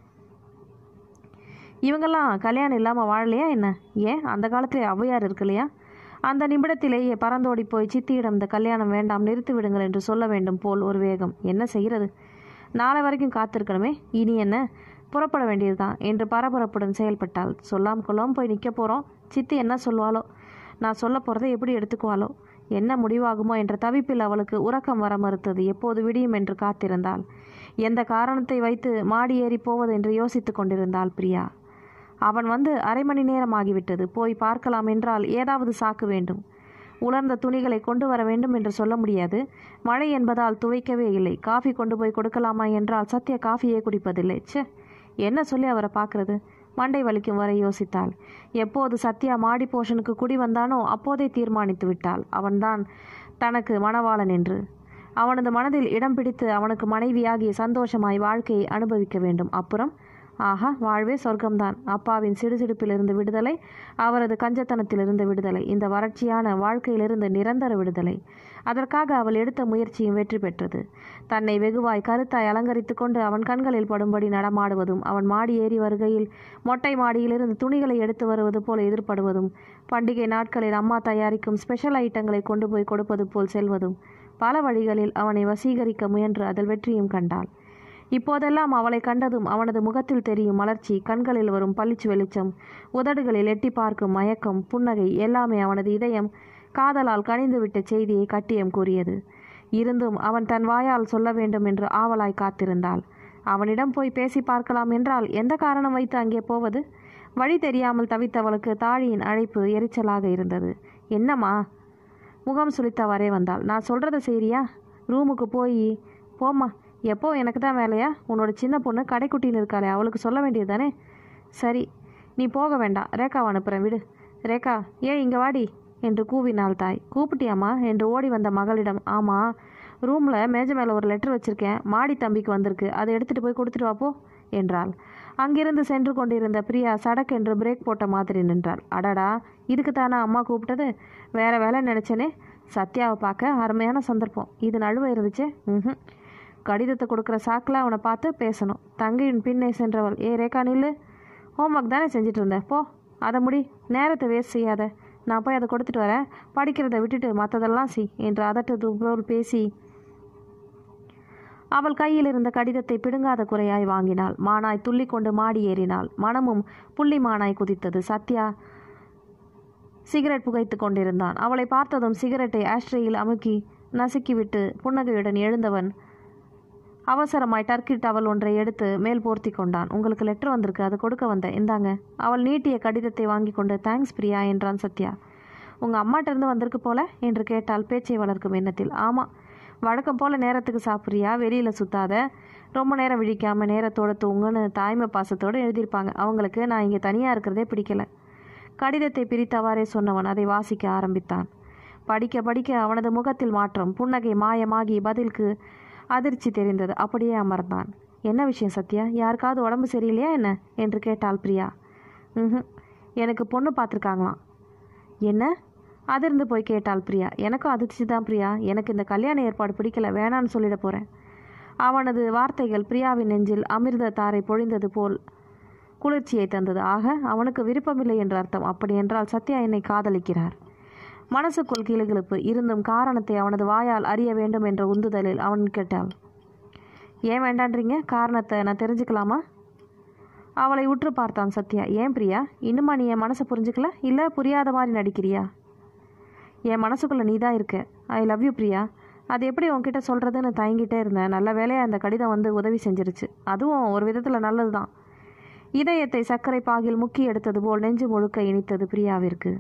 இவங்கெல்லாம் கல்யாணம் இல்லாமல் வாழலையா என்ன ஏன் அந்த காலத்தில் ஔவையார் இருக்கு இல்லையா அந்த நிமிடத்திலேயே பறந்தோடி போய் சித்தியிடம் இந்த கல்யாணம் வேண்டாம் நிறுத்தி விடுங்கள் என்று சொல்ல வேண்டும் போல் ஒரு வேகம் என்ன செய்கிறது நாளை வரைக்கும் காத்திருக்கணுமே இனி என்ன புறப்பட வேண்டியதுதான் என்று பரபரப்புடன் செயல்பட்டாள் சொல்லாம் கொள்ளாமல் போய் நிற்க போகிறோம் சித்தி என்ன சொல்வாளோ நான் சொல்ல போகிறதை எப்படி எடுத்துக்குவாளோ என்ன முடிவாகுமோ என்ற தவிப்பில் அவளுக்கு உறக்கம் வர மறுத்தது எப்போது விடியும் என்று காத்திருந்தாள் எந்த காரணத்தை வைத்து மாடி ஏறி போவது என்று யோசித்து கொண்டிருந்தாள் பிரியா அவன் வந்து அரை மணி நேரம் ஆகிவிட்டது போய் பார்க்கலாம் என்றால் ஏதாவது சாக்கு வேண்டும் உலர்ந்த துணிகளை கொண்டு வர வேண்டும் என்று சொல்ல முடியாது மழை என்பதால் துவைக்கவே இல்லை காஃபி கொண்டு போய் கொடுக்கலாமா என்றால் சத்யா காஃபியே குடிப்பதில்லை ச்சே என்ன சொல்லி அவரை பார்க்கறது மண்டை வலிக்கும் வரை யோசித்தாள் எப்போது சத்யா மாடி போஷனுக்கு குடி வந்தானோ அப்போதே தீர்மானித்து விட்டாள் அவன்தான் தனக்கு மணவாளன் என்று அவனது மனதில் இடம் பிடித்து அவனுக்கு மனைவியாகி சந்தோஷமாய் வாழ்க்கையை அனுபவிக்க வேண்டும் அப்புறம் ஆஹா வாழ்வே சொர்க்கம்தான் அப்பாவின் சிடுசிடுப்பிலிருந்து விடுதலை அவரது கஞ்சத்தனத்திலிருந்து விடுதலை இந்த வறட்சியான வாழ்க்கையிலிருந்து நிரந்தர விடுதலை அதற்காக அவள் எடுத்த முயற்சியும் வெற்றி பெற்றது தன்னை வெகுவாய் கருத்தாய் அலங்கரித்து கொண்டு அவன் கண்களில் படும்படி நடமாடுவதும் அவன் மாடி ஏறி வருகையில் மொட்டை மாடியிலிருந்து துணிகளை எடுத்து வருவது போல் எதிர்ப்படுவதும் பண்டிகை நாட்களில் அம்மா தயாரிக்கும் ஸ்பெஷல் ஐட்டங்களை கொண்டு போய் கொடுப்பது போல் செல்வதும் பல வழிகளில் அவனை வசீகரிக்க முயன்று அதில் வெற்றியும் கண்டாள் இப்போதெல்லாம் அவளை கண்டதும் அவனது முகத்தில் தெரியும் மலர்ச்சி கண்களில் வரும் பளிச்சு வெளிச்சம் உதடுகளில் எட்டி பார்க்கும் மயக்கம் புன்னகை எல்லாமே அவனது இதயம் காதலால் கனிந்துவிட்ட செய்தியை கட்டியம் கூறியது இருந்தும் அவன் தன் வாயால் சொல்ல வேண்டும் என்று ஆவலாய் காத்திருந்தாள் அவனிடம் போய் பேசி பார்க்கலாம் என்றால் எந்த காரணம் வைத்து அங்கே போவது வழி தெரியாமல் தவித்தவளுக்கு தாழியின் அழைப்பு எரிச்சலாக இருந்தது என்னம்மா முகம் சுளித்தவாறே வந்தாள் நான் சொல்கிறத செய்றியா ரூமுக்கு போய் போம்மா எப்போ எனக்கு தான் வேலையா உன்னோட சின்ன பொண்ணு கடைக்குட்டின்னு இருக்காளே அவளுக்கு சொல்ல வேண்டியது தானே சரி நீ போக வேண்டாம் ரேகாவை அனுப்புகிறேன் விடு ரேகா ஏன் இங்கே வாடி என்று கூவினாள் தாய் கூப்பிட்டியாம்மா என்று ஓடி வந்த மகளிடம் ஆமாம் ரூமில் மேஜை மேலே ஒரு லெட்டர் வச்சுருக்கேன் மாடி தம்பிக்கு வந்திருக்கு அதை எடுத்துகிட்டு போய் கொடுத்துட்டு வா போ என்றாள் அங்கிருந்து சென்று கொண்டிருந்த பிரியா சடக் என்று பிரேக் போட்ட மாதிரி நின்றாள் அடடா இதுக்கு தானே அம்மா கூப்பிட்டது வேற வேலை நினச்சேனே சத்யாவை பார்க்க அருமையான சந்தர்ப்பம் இது நழுவ இருந்துச்சு ம் கடிதத்தை கொடுக்குற சாக்கில் அவனை பார்த்து பேசணும் தங்கையின் பின்னே சென்றவள் ஏ ரேகா நில்லு ஹோம்ஒர்க் தானே செஞ்சுட்டு இருந்தேன் போ அதை முடி நேரத்தை வேஸ்ட் செய்யாத நான் போய் அதை கொடுத்துட்டு வரேன் படிக்கிறதை விட்டுட்டு மற்றதெல்லாம் செய் என்று அதட்டது போல் பேசி அவள் கையில் இருந்த கடிதத்தை பிடுங்காத குறையாய் வாங்கினாள் மானாய் துள்ளிக்கொண்டு மாடி ஏறினாள் மனமும் புள்ளி மானாய் குதித்தது சத்யா சிகரெட் புகைத்து கொண்டிருந்தான் அவளை பார்த்ததும் சிகரெட்டை ஆஸ்ட்ரேயில் அமுக்கி நசுக்கிவிட்டு புன்னகையுடன் எழுந்தவன் அவசரமாய் டர்க்கி டவல் ஒன்றை எடுத்து மேல் போர்த்தி கொண்டான் உங்களுக்கு லெட்டர் வந்திருக்கு அது கொடுக்க வந்தேன் இந்தாங்க அவள் நீட்டிய கடிதத்தை வாங்கி கொண்டு தேங்க்ஸ் பிரியா என்றான் சத்யா உங்கள் அம்மாட்ட இருந்து வந்திருக்கு போல என்று கேட்டால் பேச்சை வளர்க்கும் எண்ணத்தில் ஆமாம் வழக்கம் போல் நேரத்துக்கு சாப்பிட்றியா வெளியில் சுத்தாத ரொம்ப நேரம் விழிக்காம நேரத்தோட தூங்குன்னு தாய்மை பாசத்தோடு எழுதியிருப்பாங்க அவங்களுக்கு நான் இங்கே தனியாக இருக்கிறதே பிடிக்கல கடிதத்தை பிரித்தவாறே சொன்னவன் அதை வாசிக்க ஆரம்பித்தான் படிக்க படிக்க அவனது முகத்தில் மாற்றம் புன்னகை மாயமாகி பதிலுக்கு அதிர்ச்சி தெரிந்தது அப்படியே அமர்ந்தான் என்ன விஷயம் சத்யா யாருக்காவது உடம்பு சரியில்லையா என்ன என்று கேட்டாள் பிரியா ம் எனக்கு பொண்ணு பார்த்துருக்காங்களாம் என்ன அதிர்ந்து போய் கேட்டாள் பிரியா எனக்கும் அதிர்ச்சி தான் பிரியா எனக்கு இந்த கல்யாண ஏற்பாடு பிடிக்கல வேணான்னு சொல்லிட போகிறேன் அவனது வார்த்தைகள் பிரியாவின் நெஞ்சில் அமிர்த தாரை பொழிந்தது போல் குளிர்ச்சியை தந்தது ஆக அவனுக்கு விருப்பமில்லை என்ற அர்த்தம் அப்படி என்றால் சத்யா என்னை காதலிக்கிறார் மனசுக்குள் கிளுகிழுப்பு இருந்தும் காரணத்தை அவனது வாயால் அறிய வேண்டும் என்ற உந்துதலில் அவன் கேட்டாள் ஏன் வேண்டான்றீங்க காரணத்தை நான் தெரிஞ்சுக்கலாமா அவளை உற்று பார்த்தான் சத்யா ஏன் பிரியா இன்னுமா நீ என் மனசை புரிஞ்சுக்கல இல்லை புரியாத மாதிரி நடிக்கிறியா என் மனசுக்குள்ளே நீ தான் இருக்க ஐ லவ் யூ பிரியா அது எப்படி உன்கிட்ட சொல்கிறதுன்னு தயங்கிட்டே இருந்தேன் நல்ல வேலையாக அந்த கடிதம் வந்து உதவி செஞ்சிருச்சு அதுவும் ஒரு விதத்தில் நல்லது தான் இதயத்தை சர்க்கரை பாகில் முக்கி எடுத்தது போல் நெஞ்சு முழுக்க இனித்தது பிரியாவிற்கு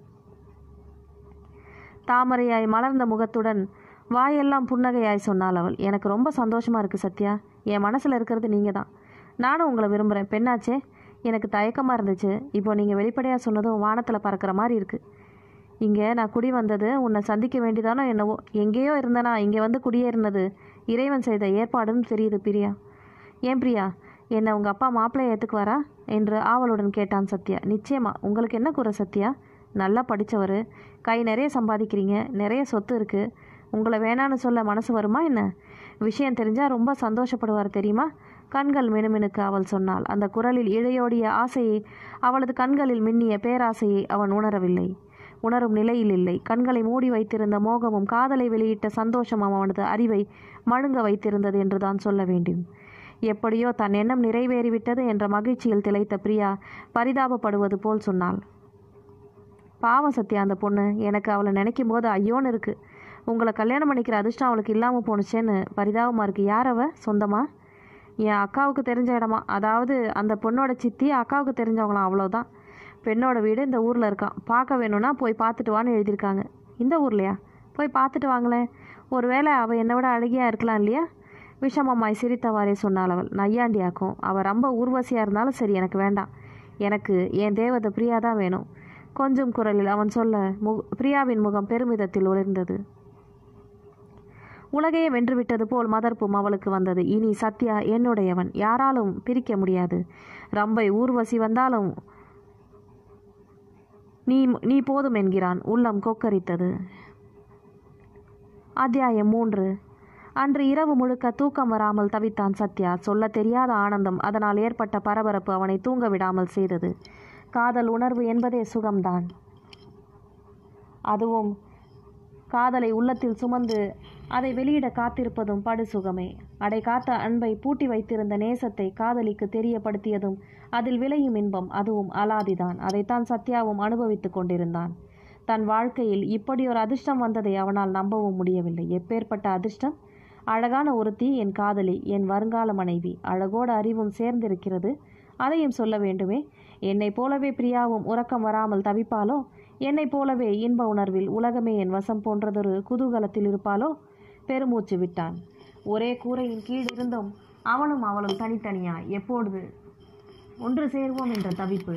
தாமரையாய் மலர்ந்த முகத்துடன் வாயெல்லாம் புன்னகையாய் சொன்னாள் அவள் எனக்கு ரொம்ப சந்தோஷமாக இருக்குது சத்யா என் மனசில் இருக்கிறது நீங்கள் தான் நானும் உங்களை விரும்புகிறேன் பெண்ணாச்சே எனக்கு தயக்கமாக இருந்துச்சு இப்போ நீங்கள் வெளிப்படையாக சொன்னதும் வானத்தில் பறக்கிற மாதிரி இருக்குது இங்கே நான் குடி வந்தது உன்னை சந்திக்க வேண்டியதானோ என்னவோ எங்கேயோ இருந்தனா இங்கே வந்து குடியேறினது இறைவன் செய்த ஏற்பாடுன்னு தெரியுது பிரியா ஏன் பிரியா என்னை உங்கள் அப்பா மாப்பிள்ளையை ஏற்றுக்குவாரா என்று ஆவலுடன் கேட்டான் சத்யா நிச்சயமா உங்களுக்கு என்ன குறை சத்யா நல்லா படித்தவர் கை நிறைய சம்பாதிக்கிறீங்க நிறைய சொத்து இருக்குது உங்களை வேணான்னு சொல்ல மனசு வருமா என்ன விஷயம் தெரிஞ்சால் ரொம்ப சந்தோஷப்படுவார் தெரியுமா கண்கள் மினுமினுக்கு அவள் சொன்னாள் அந்த குரலில் இழையோடிய ஆசையை அவளது கண்களில் மின்னிய பேராசையை அவன் உணரவில்லை உணரும் நிலையில் இல்லை கண்களை மூடி வைத்திருந்த மோகமும் காதலை வெளியிட்ட சந்தோஷமும் அவனது அறிவை மழுங்க வைத்திருந்தது என்றுதான் சொல்ல வேண்டும் எப்படியோ தன் எண்ணம் நிறைவேறிவிட்டது என்ற மகிழ்ச்சியில் திளைத்த பிரியா பரிதாபப்படுவது போல் சொன்னாள் பாவம் சத்யா அந்த பொண்ணு எனக்கு அவளை நினைக்கும் போது ஐயோன்னு இருக்கு உங்களை கல்யாணம் பண்ணிக்கிற அதிர்ஷ்டம் அவளுக்கு இல்லாமல் போணுச்சேன்னு பரிதாபமாக இருக்கு யார் அவ சொந்தமா என் அக்காவுக்கு தெரிஞ்ச இடமா அதாவது அந்த பொண்ணோட சித்தி அக்காவுக்கு தெரிஞ்சவங்களாம் அவ்வளோதான் பெண்ணோட வீடு இந்த ஊரில் இருக்கான் பார்க்க வேணும்னா போய் பார்த்துட்டு வான்னு எழுதியிருக்காங்க இந்த ஊர்லையா போய் பார்த்துட்டு வாங்களேன் ஒருவேளை அவள் என்னை விட அழகியாக இருக்கலாம் இல்லையா விஷமம்மாய் சிரித்தவாறே சொன்னாள் அவள் நையாண்டியாக்கும் அவள் ரொம்ப ஊர்வசியாக இருந்தாலும் சரி எனக்கு வேண்டாம் எனக்கு என் தேவதை பிரியா தான் வேணும் கொஞ்சம் குரலில் அவன் சொல்ல மு பிரியாவின் முகம் பெருமிதத்தில் ஒளிர்ந்தது உலகையே வென்றுவிட்டது போல் மதர்ப்பும் அவளுக்கு வந்தது இனி சத்யா என்னுடையவன் யாராலும் பிரிக்க முடியாது ரம்பை ஊர்வசி வந்தாலும் நீ நீ போதும் என்கிறான் உள்ளம் கொக்கரித்தது அத்தியாயம் மூன்று அன்று இரவு முழுக்க தூக்கம் வராமல் தவித்தான் சத்யா சொல்ல தெரியாத ஆனந்தம் அதனால் ஏற்பட்ட பரபரப்பு அவனை தூங்க விடாமல் செய்தது காதல் உணர்வு என்பதே சுகம்தான் அதுவும் காதலை உள்ளத்தில் சுமந்து அதை வெளியிட காத்திருப்பதும் படு சுகமே அடை காத்த அன்பை பூட்டி வைத்திருந்த நேசத்தை காதலிக்கு தெரியப்படுத்தியதும் அதில் விளையும் இன்பம் அதுவும் அலாதிதான் அதைத்தான் சத்யாவும் அனுபவித்துக் கொண்டிருந்தான் தன் வாழ்க்கையில் இப்படி ஒரு அதிர்ஷ்டம் வந்ததை அவனால் நம்பவும் முடியவில்லை எப்பேற்பட்ட அதிர்ஷ்டம் அழகான ஒருத்தி என் காதலி என் வருங்கால மனைவி அழகோட அறிவும் சேர்ந்திருக்கிறது அதையும் சொல்ல வேண்டுமே என்னைப் போலவே பிரியாவும் உறக்கம் வராமல் தவிப்பாளோ என்னைப் போலவே இன்ப உணர்வில் உலகமே என் வசம் போன்றதொரு குதூகலத்தில் இருப்பாளோ பெருமூச்சு விட்டான் ஒரே கூரையின் கீழ் இருந்தும் அவனும் அவளும் தனித்தனியா எப்பொழுது ஒன்று சேர்வோம் என்ற தவிப்பு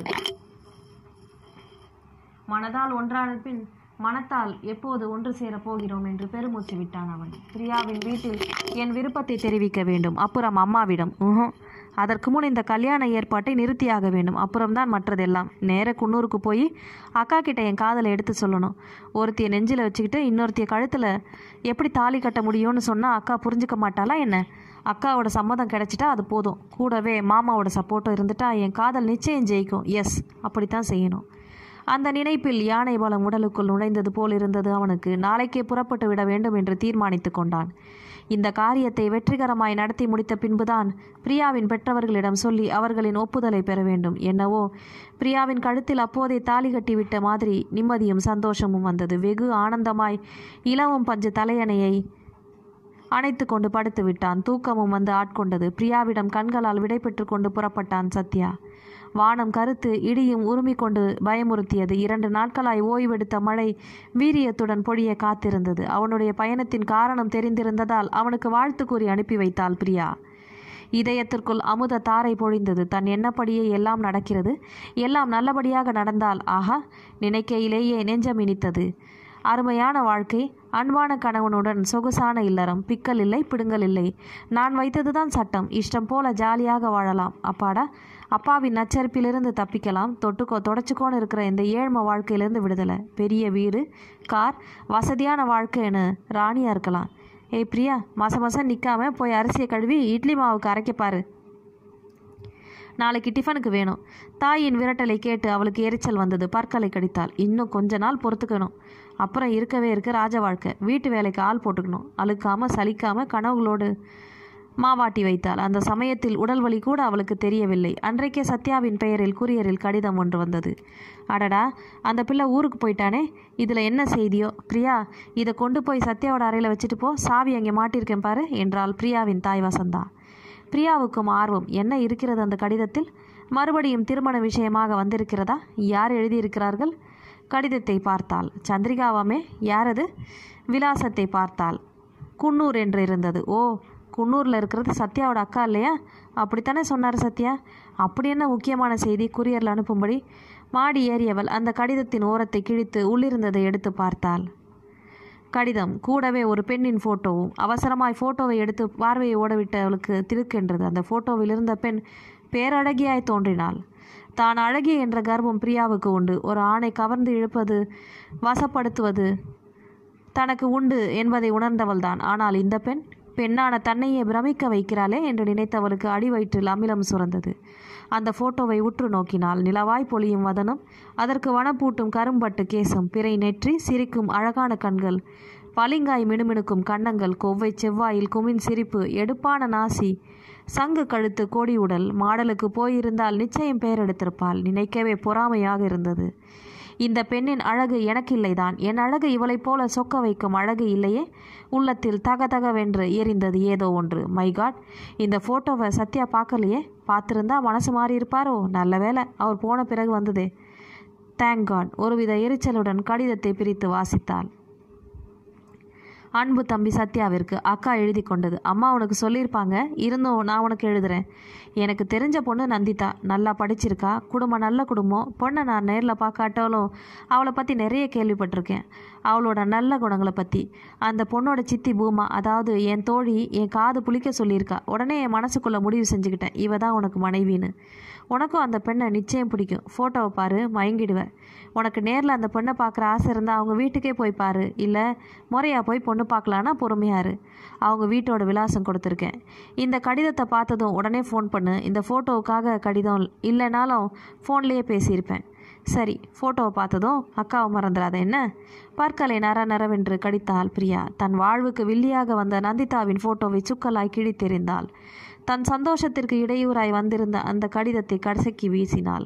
மனதால் ஒன்றான பின் மனத்தால் எப்போது ஒன்று சேரப் போகிறோம் என்று பெருமூச்சு விட்டான் அவன் பிரியாவின் வீட்டில் என் விருப்பத்தை தெரிவிக்க வேண்டும் அப்புறம் அம்மாவிடம் ம்ஹும். அதற்கு முன் இந்த கல்யாண ஏற்பாட்டை நிறுத்தியாக வேண்டும் அப்புறம்தான் மற்றதெல்லாம் நேர குன்னூருக்கு போய் அக்கா கிட்ட என் காதலை எடுத்து சொல்லணும் ஒருத்தியை நெஞ்சில் வச்சுக்கிட்டு இன்னொருத்திய கழுத்தில் எப்படி தாலி கட்ட முடியும்னு சொன்னால் அக்கா புரிஞ்சுக்க மாட்டாளா என்ன அக்காவோட சம்மதம் கிடைச்சிட்டா அது போதும் கூடவே மாமாவோட சப்போர்ட்டும் இருந்துட்டா என் காதல் நிச்சயம் ஜெயிக்கும் எஸ் அப்படித்தான் செய்யணும் அந்த நினைப்பில் யானை பலம் உடலுக்குள் நுழைந்தது போல் இருந்தது அவனுக்கு நாளைக்கே புறப்பட்டு விட வேண்டும் என்று தீர்மானித்து கொண்டான் இந்த காரியத்தை வெற்றிகரமாய் நடத்தி முடித்த பின்புதான் பிரியாவின் பெற்றவர்களிடம் சொல்லி அவர்களின் ஒப்புதலை பெற வேண்டும் என்னவோ பிரியாவின் கழுத்தில் அப்போதே தாலி கட்டிவிட்ட மாதிரி நிம்மதியும் சந்தோஷமும் வந்தது வெகு ஆனந்தமாய் இளவும் பஞ்சு தலையணையை அணைத்து கொண்டு படுத்து விட்டான் தூக்கமும் வந்து ஆட்கொண்டது பிரியாவிடம் கண்களால் விடை பெற்று கொண்டு புறப்பட்டான் சத்யா வானம் கருத்து இடியும் உருமிக் கொண்டு பயமுறுத்தியது இரண்டு நாட்களாய் ஓய்வெடுத்த மழை வீரியத்துடன் பொழிய காத்திருந்தது அவனுடைய பயணத்தின் காரணம் தெரிந்திருந்ததால் அவனுக்கு வாழ்த்து கூறி அனுப்பி வைத்தாள் பிரியா இதயத்திற்குள் அமுத தாரை பொழிந்தது தன் எண்ணப்படியே எல்லாம் நடக்கிறது எல்லாம் நல்லபடியாக நடந்தால் ஆஹா நினைக்கையிலேயே நெஞ்சம் இனித்தது அருமையான வாழ்க்கை அன்பான கணவனுடன் சொகுசான இல்லறம் பிக்கல் இல்லை பிடுங்கல் இல்லை நான் வைத்ததுதான் சட்டம் இஷ்டம் போல ஜாலியாக வாழலாம் அப்பாடா அப்பாவின் நச்சரிப்பிலிருந்து தப்பிக்கலாம் தொட்டுக்கோ தொடச்சிக்கோன்னு இருக்கிற இந்த ஏழ்மை வாழ்க்கையிலிருந்து விடுதலை பெரிய வீடு கார் வசதியான வாழ்க்கைன்னு ராணியாக இருக்கலாம் ஏய் பிரியா மாதம் மாதம் நிற்காம போய் அரிசியை கழுவி இட்லி மாவுக்கு அரைக்க பாரு நாளைக்கு டிஃபனுக்கு வேணும் தாயின் விரட்டலை கேட்டு அவளுக்கு எரிச்சல் வந்தது பற்களை கடித்தாள் இன்னும் கொஞ்ச நாள் பொறுத்துக்கணும் அப்புறம் இருக்கவே இருக்க ராஜ வாழ்க்கை வீட்டு வேலைக்கு ஆள் போட்டுக்கணும் அழுக்காம சலிக்காம கனவுகளோடு மாவாட்டி வைத்தாள் அந்த சமயத்தில் உடல் வலி கூட அவளுக்கு தெரியவில்லை அன்றைக்கே சத்யாவின் பெயரில் கூரியரில் கடிதம் ஒன்று வந்தது அடடா அந்த பிள்ளை ஊருக்கு போயிட்டானே இதில் என்ன செய்தியோ பிரியா இதை கொண்டு போய் சத்யாவோட அறையில் வச்சுட்டு போ சாவி அங்கே மாட்டியிருக்கேன் பாரு என்றாள் பிரியாவின் தாய் வசந்தா பிரியாவுக்கும் ஆர்வம் என்ன இருக்கிறது அந்த கடிதத்தில் மறுபடியும் திருமண விஷயமாக வந்திருக்கிறதா யார் எழுதியிருக்கிறார்கள் கடிதத்தை பார்த்தாள் சந்திரிகாவாமே யாரது விலாசத்தை பார்த்தாள் குன்னூர் என்று இருந்தது ஓ குன்னூரில் இருக்கிறது சத்யாவோட அக்கா இல்லையா அப்படித்தானே சொன்னார் சத்யா அப்படி என்ன முக்கியமான செய்தி குரியரில் அனுப்பும்படி மாடி ஏறியவள் அந்த கடிதத்தின் ஓரத்தை கிழித்து உள்ளிருந்ததை எடுத்து பார்த்தாள் கடிதம் கூடவே ஒரு பெண்ணின் ஃபோட்டோவும் அவசரமாய் ஃபோட்டோவை எடுத்து பார்வையை ஓடவிட்டு அவளுக்கு திருக்கென்றது அந்த ஃபோட்டோவில் இருந்த பெண் பேரழகியாய் தோன்றினாள் தான் அழகிய என்ற கர்வம் பிரியாவுக்கு உண்டு ஒரு ஆணை கவர்ந்து இழுப்பது வசப்படுத்துவது தனக்கு உண்டு என்பதை உணர்ந்தவள்தான் ஆனால் இந்த பெண் பெண்ணான தன்னையே பிரமிக்க வைக்கிறாளே என்று நினைத்தவளுக்கு அடி வயிற்றில் அமிலம் சுரந்தது அந்த போட்டோவை உற்று நோக்கினாள் நிலவாய் பொழியும் வதனம் அதற்கு வனப்பூட்டும் கரும்பட்டு கேசம் பிறை நெற்றி சிரிக்கும் அழகான கண்கள் பளிங்காய் மினுமினுக்கும் கன்னங்கள் கொவ்வை செவ்வாயில் குமின் சிரிப்பு எடுப்பான நாசி சங்கு கழுத்து கோடி உடல் மாடலுக்கு போயிருந்தால் நிச்சயம் பெயர் எடுத்திருப்பாள் நினைக்கவே பொறாமையாக இருந்தது இந்த பெண்ணின் அழகு எனக்கில்லைதான் என் அழகு இவளைப் போல சொக்க வைக்கும் அழகு இல்லையே உள்ளத்தில் தகதகவென்று எரிந்தது ஏதோ ஒன்று மை காட் இந்த ஃபோட்டோவை சத்யா பார்க்கலையே பார்த்துருந்தா மனசு மாறி இருப்பாரோ நல்ல வேளை அவர் போன பிறகு வந்ததே தேங்க் காட் ஒருவித எரிச்சலுடன் கடிதத்தை பிரித்து வாசித்தாள் அன்பு தம்பி சத்யாவிற்கு அக்கா எழுதி கொண்டது அம்மா உனக்கு சொல்லியிருப்பாங்க இருந்தும் நான் உனக்கு எழுதுறேன் எனக்கு தெரிஞ்ச பொண்ணு நந்திதா நல்லா படிச்சிருக்கா குடும்பம் நல்ல குடும்பம் பொண்ணை நான் நேரில் பார்க்காட்டாலும் அவளை பற்றி நிறைய கேள்விப்பட்டிருக்கேன் அவளோட நல்ல குணங்களை பற்றி அந்த பொண்ணோட சித்தி பூமா அதாவது என் தோழி என் காது புளிக்க சொல்லியிருக்கா உடனே என் மனசுக்குள்ளே முடிவு செஞ்சுக்கிட்டேன் இவ தான் உனக்கு மனைவின்னு உனக்கும் அந்த பெண்ணை நிச்சயம் பிடிக்கும் ஃபோட்டோவை பாரு மயங்கிடுவேன் உனக்கு நேரில் அந்த பொண்ணை பார்க்குற ஆசை இருந்தால் அவங்க வீட்டுக்கே போய் பாரு இல்லை முறையாக போய் பொண்ணு பார்க்கலான்னா பொறுமையாக இரு அவங்க வீட்டோட விலாசம் கொடுத்துருக்கேன் இந்த கடிதத்தை பார்த்ததும் உடனே ஃபோன் பண்ணு இந்த ஃபோட்டோவுக்காக கடிதம் இல்லைனாலும் ஃபோன்லேயே பேசியிருப்பேன் சரி ஃபோட்டோவை பார்த்ததும் அக்காவை மறந்துடாத என்ன பற்களை நர நரவென்று கடித்தாள் பிரியா தன் வாழ்வுக்கு வில்லியாக வந்த நந்திதாவின் ஃபோட்டோவை சுக்கலாய் கிழித்தெறிந்தாள் தன் சந்தோஷத்திற்கு இடையூறாய் வந்திருந்த அந்த கடிதத்தை கடைசிக்கு வீசினாள்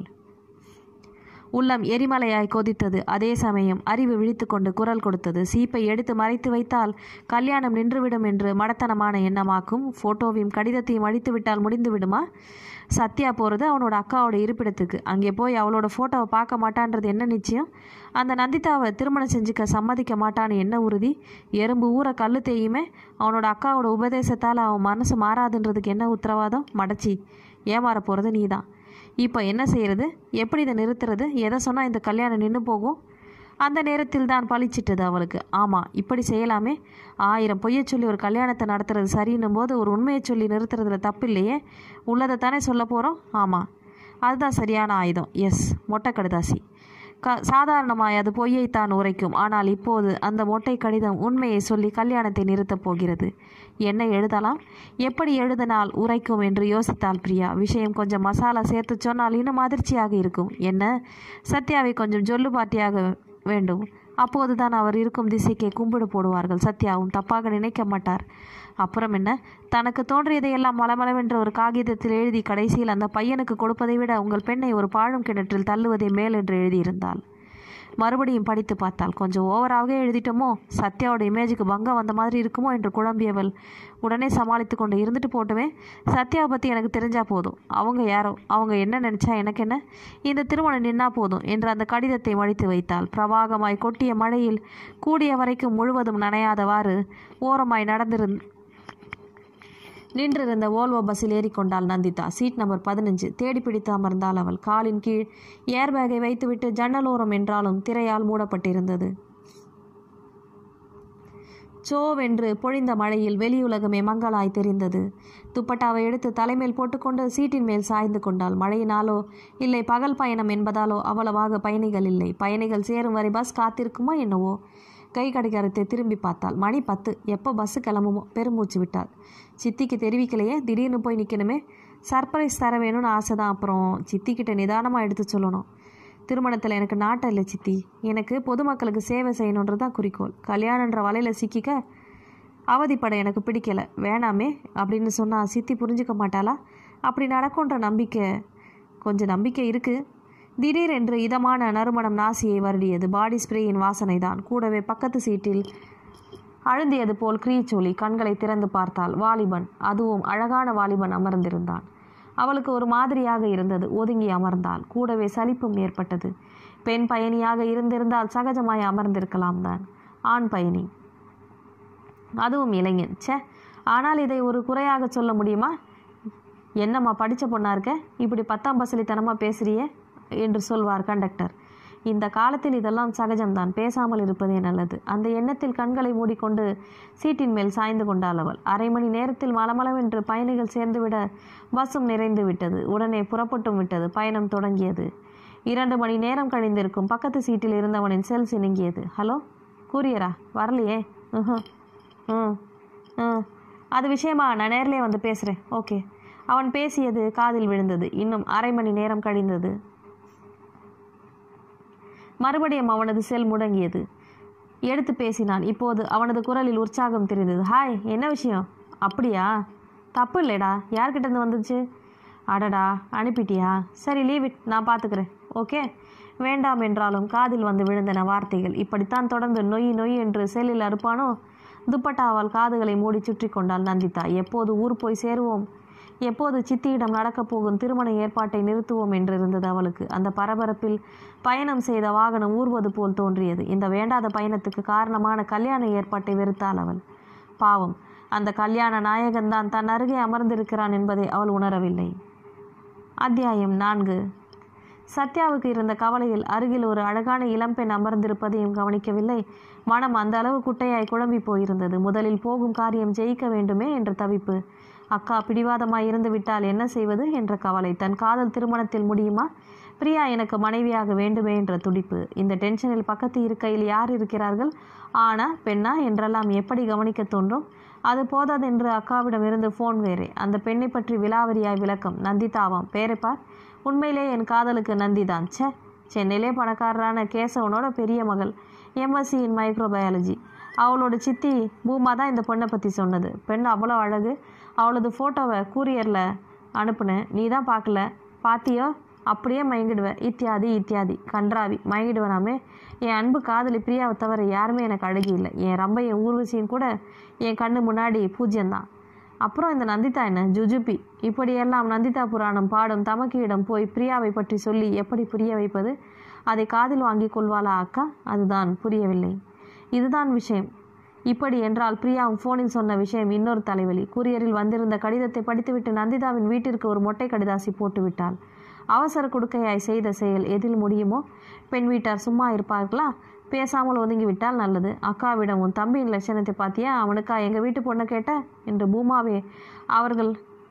உள்ளம் எரிமலையாய் கொதித்தது அதே சமயம் அறிவு விழித்துக்கொண்டு குரல் கொடுத்தது சீப்பை எடுத்து மறைத்து வைத்தால் கல்யாணம் நின்றுவிடும் என்று மடத்தனமான எண்ணமாக்கும் ஃபோட்டோவையும் கடிதத்தையும் அழித்து விட்டால் முடிந்து விடுமா சத்யா போகிறது அவனோட அக்காவோட இருப்பிடத்துக்கு அங்கே போய் அவளோட ஃபோட்டோவை பார்க்க மாட்டான்றது என்ன நிச்சயம் அந்த நந்திதாவை திருமணம் செஞ்சுக்க சம்மதிக்க மாட்டான்னு என்ன உறுதி எறும்பு ஊற கல்லு தேயுமே அவனோட அக்காவோட உபதேசத்தால் அவன் மனசு மாறாதுன்றதுக்கு என்ன உத்தரவாதம் மடச்சி ஏமாற போகிறது நீ தான் இப்போ என்ன செய்யறது எப்படி இதை நிறுத்துறது எதை சொன்னால் இந்த கல்யாணம் நின்று போகும் அந்த நேரத்தில் தான் பளிச்சிட்டது அவளுக்கு ஆமாம் இப்படி செய்யலாமே ஆயிரம் பொய்யை சொல்லி ஒரு கல்யாணத்தை நடத்துறது சரின்னும் போது ஒரு உண்மையை சொல்லி நிறுத்துறதுல தப்பு இல்லையே உள்ளதை தானே சொல்ல போகிறோம் ஆமாம் அதுதான் சரியான ஆயுதம் எஸ் மொட்டை கடுதாசி க சாதாரணமாய் அது பொய்யைத்தான் உரைக்கும் ஆனால் இப்போது அந்த மொட்டை கடிதம் உண்மையை சொல்லி கல்யாணத்தை நிறுத்தப் போகிறது என்ன எழுதலாம் எப்படி எழுதினால் உரைக்கும் என்று யோசித்தாள் பிரியா விஷயம் கொஞ்சம் மசாலா சேர்த்து சொன்னால் இன்னும் அதிர்ச்சியாக இருக்கும் என்ன சத்யாவை கொஞ்சம் ஜொல்லு பாட்டியாக வேண்டும் அப்போதுதான் அவர் இருக்கும் திசைக்கே கும்பிடு போடுவார்கள் சத்யாவும் தப்பாக நினைக்க மாட்டார் அப்புறம் என்ன தனக்கு தோன்றியதையெல்லாம் மலமளவென்ற ஒரு காகிதத்தில் எழுதி கடைசியில் அந்த பையனுக்கு கொடுப்பதை விட உங்கள் பெண்ணை ஒரு பாழும் கிணற்றில் தள்ளுவதே மேல் என்று எழுதியிருந்தாள் மறுபடியும் படித்து பார்த்தாள் கொஞ்சம் ஓவராகவே எழுதிட்டோமோ சத்யாவோட இமேஜுக்கு பங்கம் வந்த மாதிரி இருக்குமோ என்று குழம்பியவள் உடனே சமாளித்து கொண்டு இருந்துட்டு போட்டுமே சத்யாவை பற்றி எனக்கு தெரிஞ்சா போதும் அவங்க யாரோ அவங்க என்ன நினச்சா எனக்கு என்ன இந்த திருமணம் நின்னா போதும் என்று அந்த கடிதத்தை மடித்து வைத்தாள் பிரவாகமாய் கொட்டிய மழையில் கூடிய வரைக்கும் முழுவதும் நனையாதவாறு ஓரமாய் நடந்திருந் நின்றிருந்த ஓல்வோ பஸ்ஸில் ஏறிக்கொண்டாள் நந்திதா சீட் நம்பர் பதினஞ்சு தேடி பிடித்து அமர்ந்தாள் அவள் காலின் கீழ் ஏர்பேக்கை வைத்துவிட்டு ஜன்னலோரம் என்றாலும் திரையால் மூடப்பட்டிருந்தது சோவென்று பொழிந்த மழையில் வெளியுலகமே மங்களாய் தெரிந்தது துப்பட்டாவை எடுத்து தலைமேல் போட்டுக்கொண்டு சீட்டின் மேல் சாய்ந்து கொண்டாள் மழையினாலோ இல்லை பகல் பயணம் என்பதாலோ அவ்வளவாக பயணிகள் இல்லை பயணிகள் சேரும் வரை பஸ் காத்திருக்குமோ என்னவோ கை கடிகாரத்தை திரும்பி பார்த்தாள் மணி பத்து எப்போ பஸ்ஸு கிளம்புமோ பெருமூச்சு விட்டாள் சித்திக்கு தெரிவிக்கலையே திடீர்னு போய் நிற்கணுமே சர்ப்ரைஸ் தர வேணும்னு ஆசை தான் அப்புறம் சித்திக்கிட்ட நிதானமாக எடுத்து சொல்லணும் திருமணத்தில் எனக்கு நாட்டம் இல்லை சித்தி எனக்கு பொதுமக்களுக்கு சேவை செய்யணுன்றது தான் குறிக்கோள் கல்யாணன்ற வலையில் சிக்கிக்க அவதிப்பட எனக்கு பிடிக்கல வேணாமே அப்படின்னு சொன்னால் சித்தி புரிஞ்சுக்க மாட்டாளா அப்படி நடக்கும்ன்ற நம்பிக்கை கொஞ்சம் நம்பிக்கை இருக்குது திடீரென்று இதமான நறுமணம் நாசியை வருடியது பாடி ஸ்ப்ரேயின் வாசனை தான் கூடவே பக்கத்து சீட்டில் அழுந்தியது போல் கிரீச்சொலி கண்களை திறந்து பார்த்தாள் வாலிபன் அதுவும் அழகான வாலிபன் அமர்ந்திருந்தான் அவளுக்கு ஒரு மாதிரியாக இருந்தது ஒதுங்கி அமர்ந்தாள் கூடவே சலிப்பும் ஏற்பட்டது பெண் பயணியாக இருந்திருந்தால் சகஜமாய் அமர்ந்திருக்கலாம் தான் ஆண் பயணி அதுவும் இளைஞன் ச்சே ஆனால் இதை ஒரு குறையாக சொல்ல முடியுமா என்னம்மா படித்த பொண்ணா இருக்க இப்படி பத்தாம் பசலித்தனமாக பேசுறியே என்று சொல்வார் கண்டக்டர் இந்த காலத்தில் இதெல்லாம் சகஜம்தான் பேசாமல் இருப்பதே நல்லது அந்த எண்ணத்தில் கண்களை மூடிக்கொண்டு சீட்டின் மேல் சாய்ந்து கொண்டாள் அவள் அரை மணி நேரத்தில் மலமளவென்று பயணிகள் சேர்ந்துவிட பஸ்ஸும் நிறைந்து விட்டது உடனே புறப்பட்டும் விட்டது பயணம் தொடங்கியது இரண்டு மணி நேரம் கழிந்திருக்கும் பக்கத்து சீட்டில் இருந்தவனின் செல் சினுங்கியது ஹலோ கூரியரா வரலையே ம்ஹும். ம் ம் அது விஷயமா நான் நேர்லயே வந்து பேசுகிறேன் ஓகே அவன் பேசியது காதில் விழுந்தது இன்னும் அரை மணி நேரம் கழிந்தது மறுபடியும் அவனது செல் முடங்கியது எடுத்து பேசினான் இப்போது அவனது குரலில் உற்சாகம் தெரிந்தது ஹாய் என்ன விஷயம் அப்படியா தப்பு இல்லைடா யார்கிட்ட இருந்து வந்துச்சு அடடா அனுப்பிட்டியா சரி லீவ் இட் நான் பார்த்துக்கிறேன் ஓகே வேண்டாம் என்றாலும் காதில் வந்து விழுந்தன வார்த்தைகள் இப்படித்தான் தொடர்ந்து நொய் நொய் என்று செல்லில் அறுப்பானோ துப்பட்டாவால் காதுகளை மூடி சுற்றி கொண்டாள் நந்திதா எப்போது ஊர் போய் சேருவோம் எப்போது சித்தியிடம் நடக்கப் போகும் திருமண ஏற்பாட்டை நிறுத்துவோம் என்றிருந்தது அவளுக்கு அந்த பரபரப்பில் பயணம் செய்த வாகனம் ஊர்வது போல் தோன்றியது இந்த வேண்டாத பயணத்துக்கு காரணமான கல்யாண ஏற்பாட்டை வெறுத்தாள் அவள் பாவம் அந்த கல்யாண நாயகன்தான் தன் அருகே அமர்ந்திருக்கிறான் என்பதை அவள் உணரவில்லை அத்தியாயம் நான்கு சத்யாவுக்கு இருந்த கவலையில் அருகில் ஒரு அழகான இளம்பெண் அமர்ந்திருப்பதையும் கவனிக்கவில்லை மனம் அந்த அளவு குட்டையாய் குழம்பி போயிருந்தது முதலில் போகும் காரியம் ஜெயிக்க வேண்டுமே என்ற தவிப்பு அக்கா பிடிவாதமாய் இருந்து விட்டால் என்ன செய்வது என்ற கவலை தன் காதல் திருமணத்தில் முடியுமா பிரியா எனக்கு மனைவியாக வேண்டுமே என்ற துடிப்பு இந்த டென்ஷனில் பக்கத்து இருக்கையில் யார் இருக்கிறார்கள் ஆனா பெண்ணா என்றெல்லாம் எப்படி கவனிக்க தோன்றும் அது போதாதென்று அக்காவிடம் இருந்து ஃபோன் வேறே அந்த பெண்ணை பற்றி விலாவரியாய் விளக்கம் நந்திதாவாம் பேரை பார் உண்மையிலே என் காதலுக்கு நந்திதான் ச்சே சென்னையிலே பணக்காரரான கேசவனோட பெரிய மகள் எம்எஸ்சி இன் மைக்ரோபயாலஜி அவளோட சித்தி பூமா தான் இந்த பொண்ணை பற்றி சொன்னது பெண் அவ்வளோ அழகு அவளது ஃபோட்டோவை கூரியரில் அனுப்புனேன் நீ தான் பார்க்கல பாத்தியோ அப்படியே மயங்கிடுவேன் இத்தியாதி இத்தியாதி கன்றாவி மயங்கிடுவேனாமே என் அன்பு காதலி பிரியாவை தவிர யாருமே எனக்கு அழகி இல்லை என் ரம்பையும் ஊர்வசியும் கூட என் கண்ணு முன்னாடி பூஜ்யம்தான் அப்புறம் இந்த நந்திதா என்ன ஜுஜுபி இப்படியெல்லாம் நந்திதா புராணம் பாடும் தமக்கியிடம் போய் பிரியாவை பற்றி சொல்லி எப்படி புரிய வைப்பது அதை காதில் வாங்கி கொள்வாளா அக்கா அதுதான் புரியவில்லை இதுதான் விஷயம் இப்படி என்றால் பிரியாவும் ஃபோனில் சொன்ன விஷயம் இன்னொரு தலைவலி கூரியரில் வந்திருந்த கடிதத்தை படித்துவிட்டு நந்திதாவின் வீட்டிற்கு ஒரு மொட்டை கடிதாசி போட்டு விட்டாள் அவசர கொடுக்கையாய் செய்த செயல் எதில் முடியுமோ பெண் வீட்டார் சும்மா இருப்பார்களா பேசாமல் ஒதுங்கி விட்டால் நல்லது அக்காவிடம் உன் தம்பியின் லட்சணத்தை பார்த்தியா அவனுக்கா எங்கள் வீட்டு பொண்ணை கேட்ட என்று பூமாவே அவர்கள்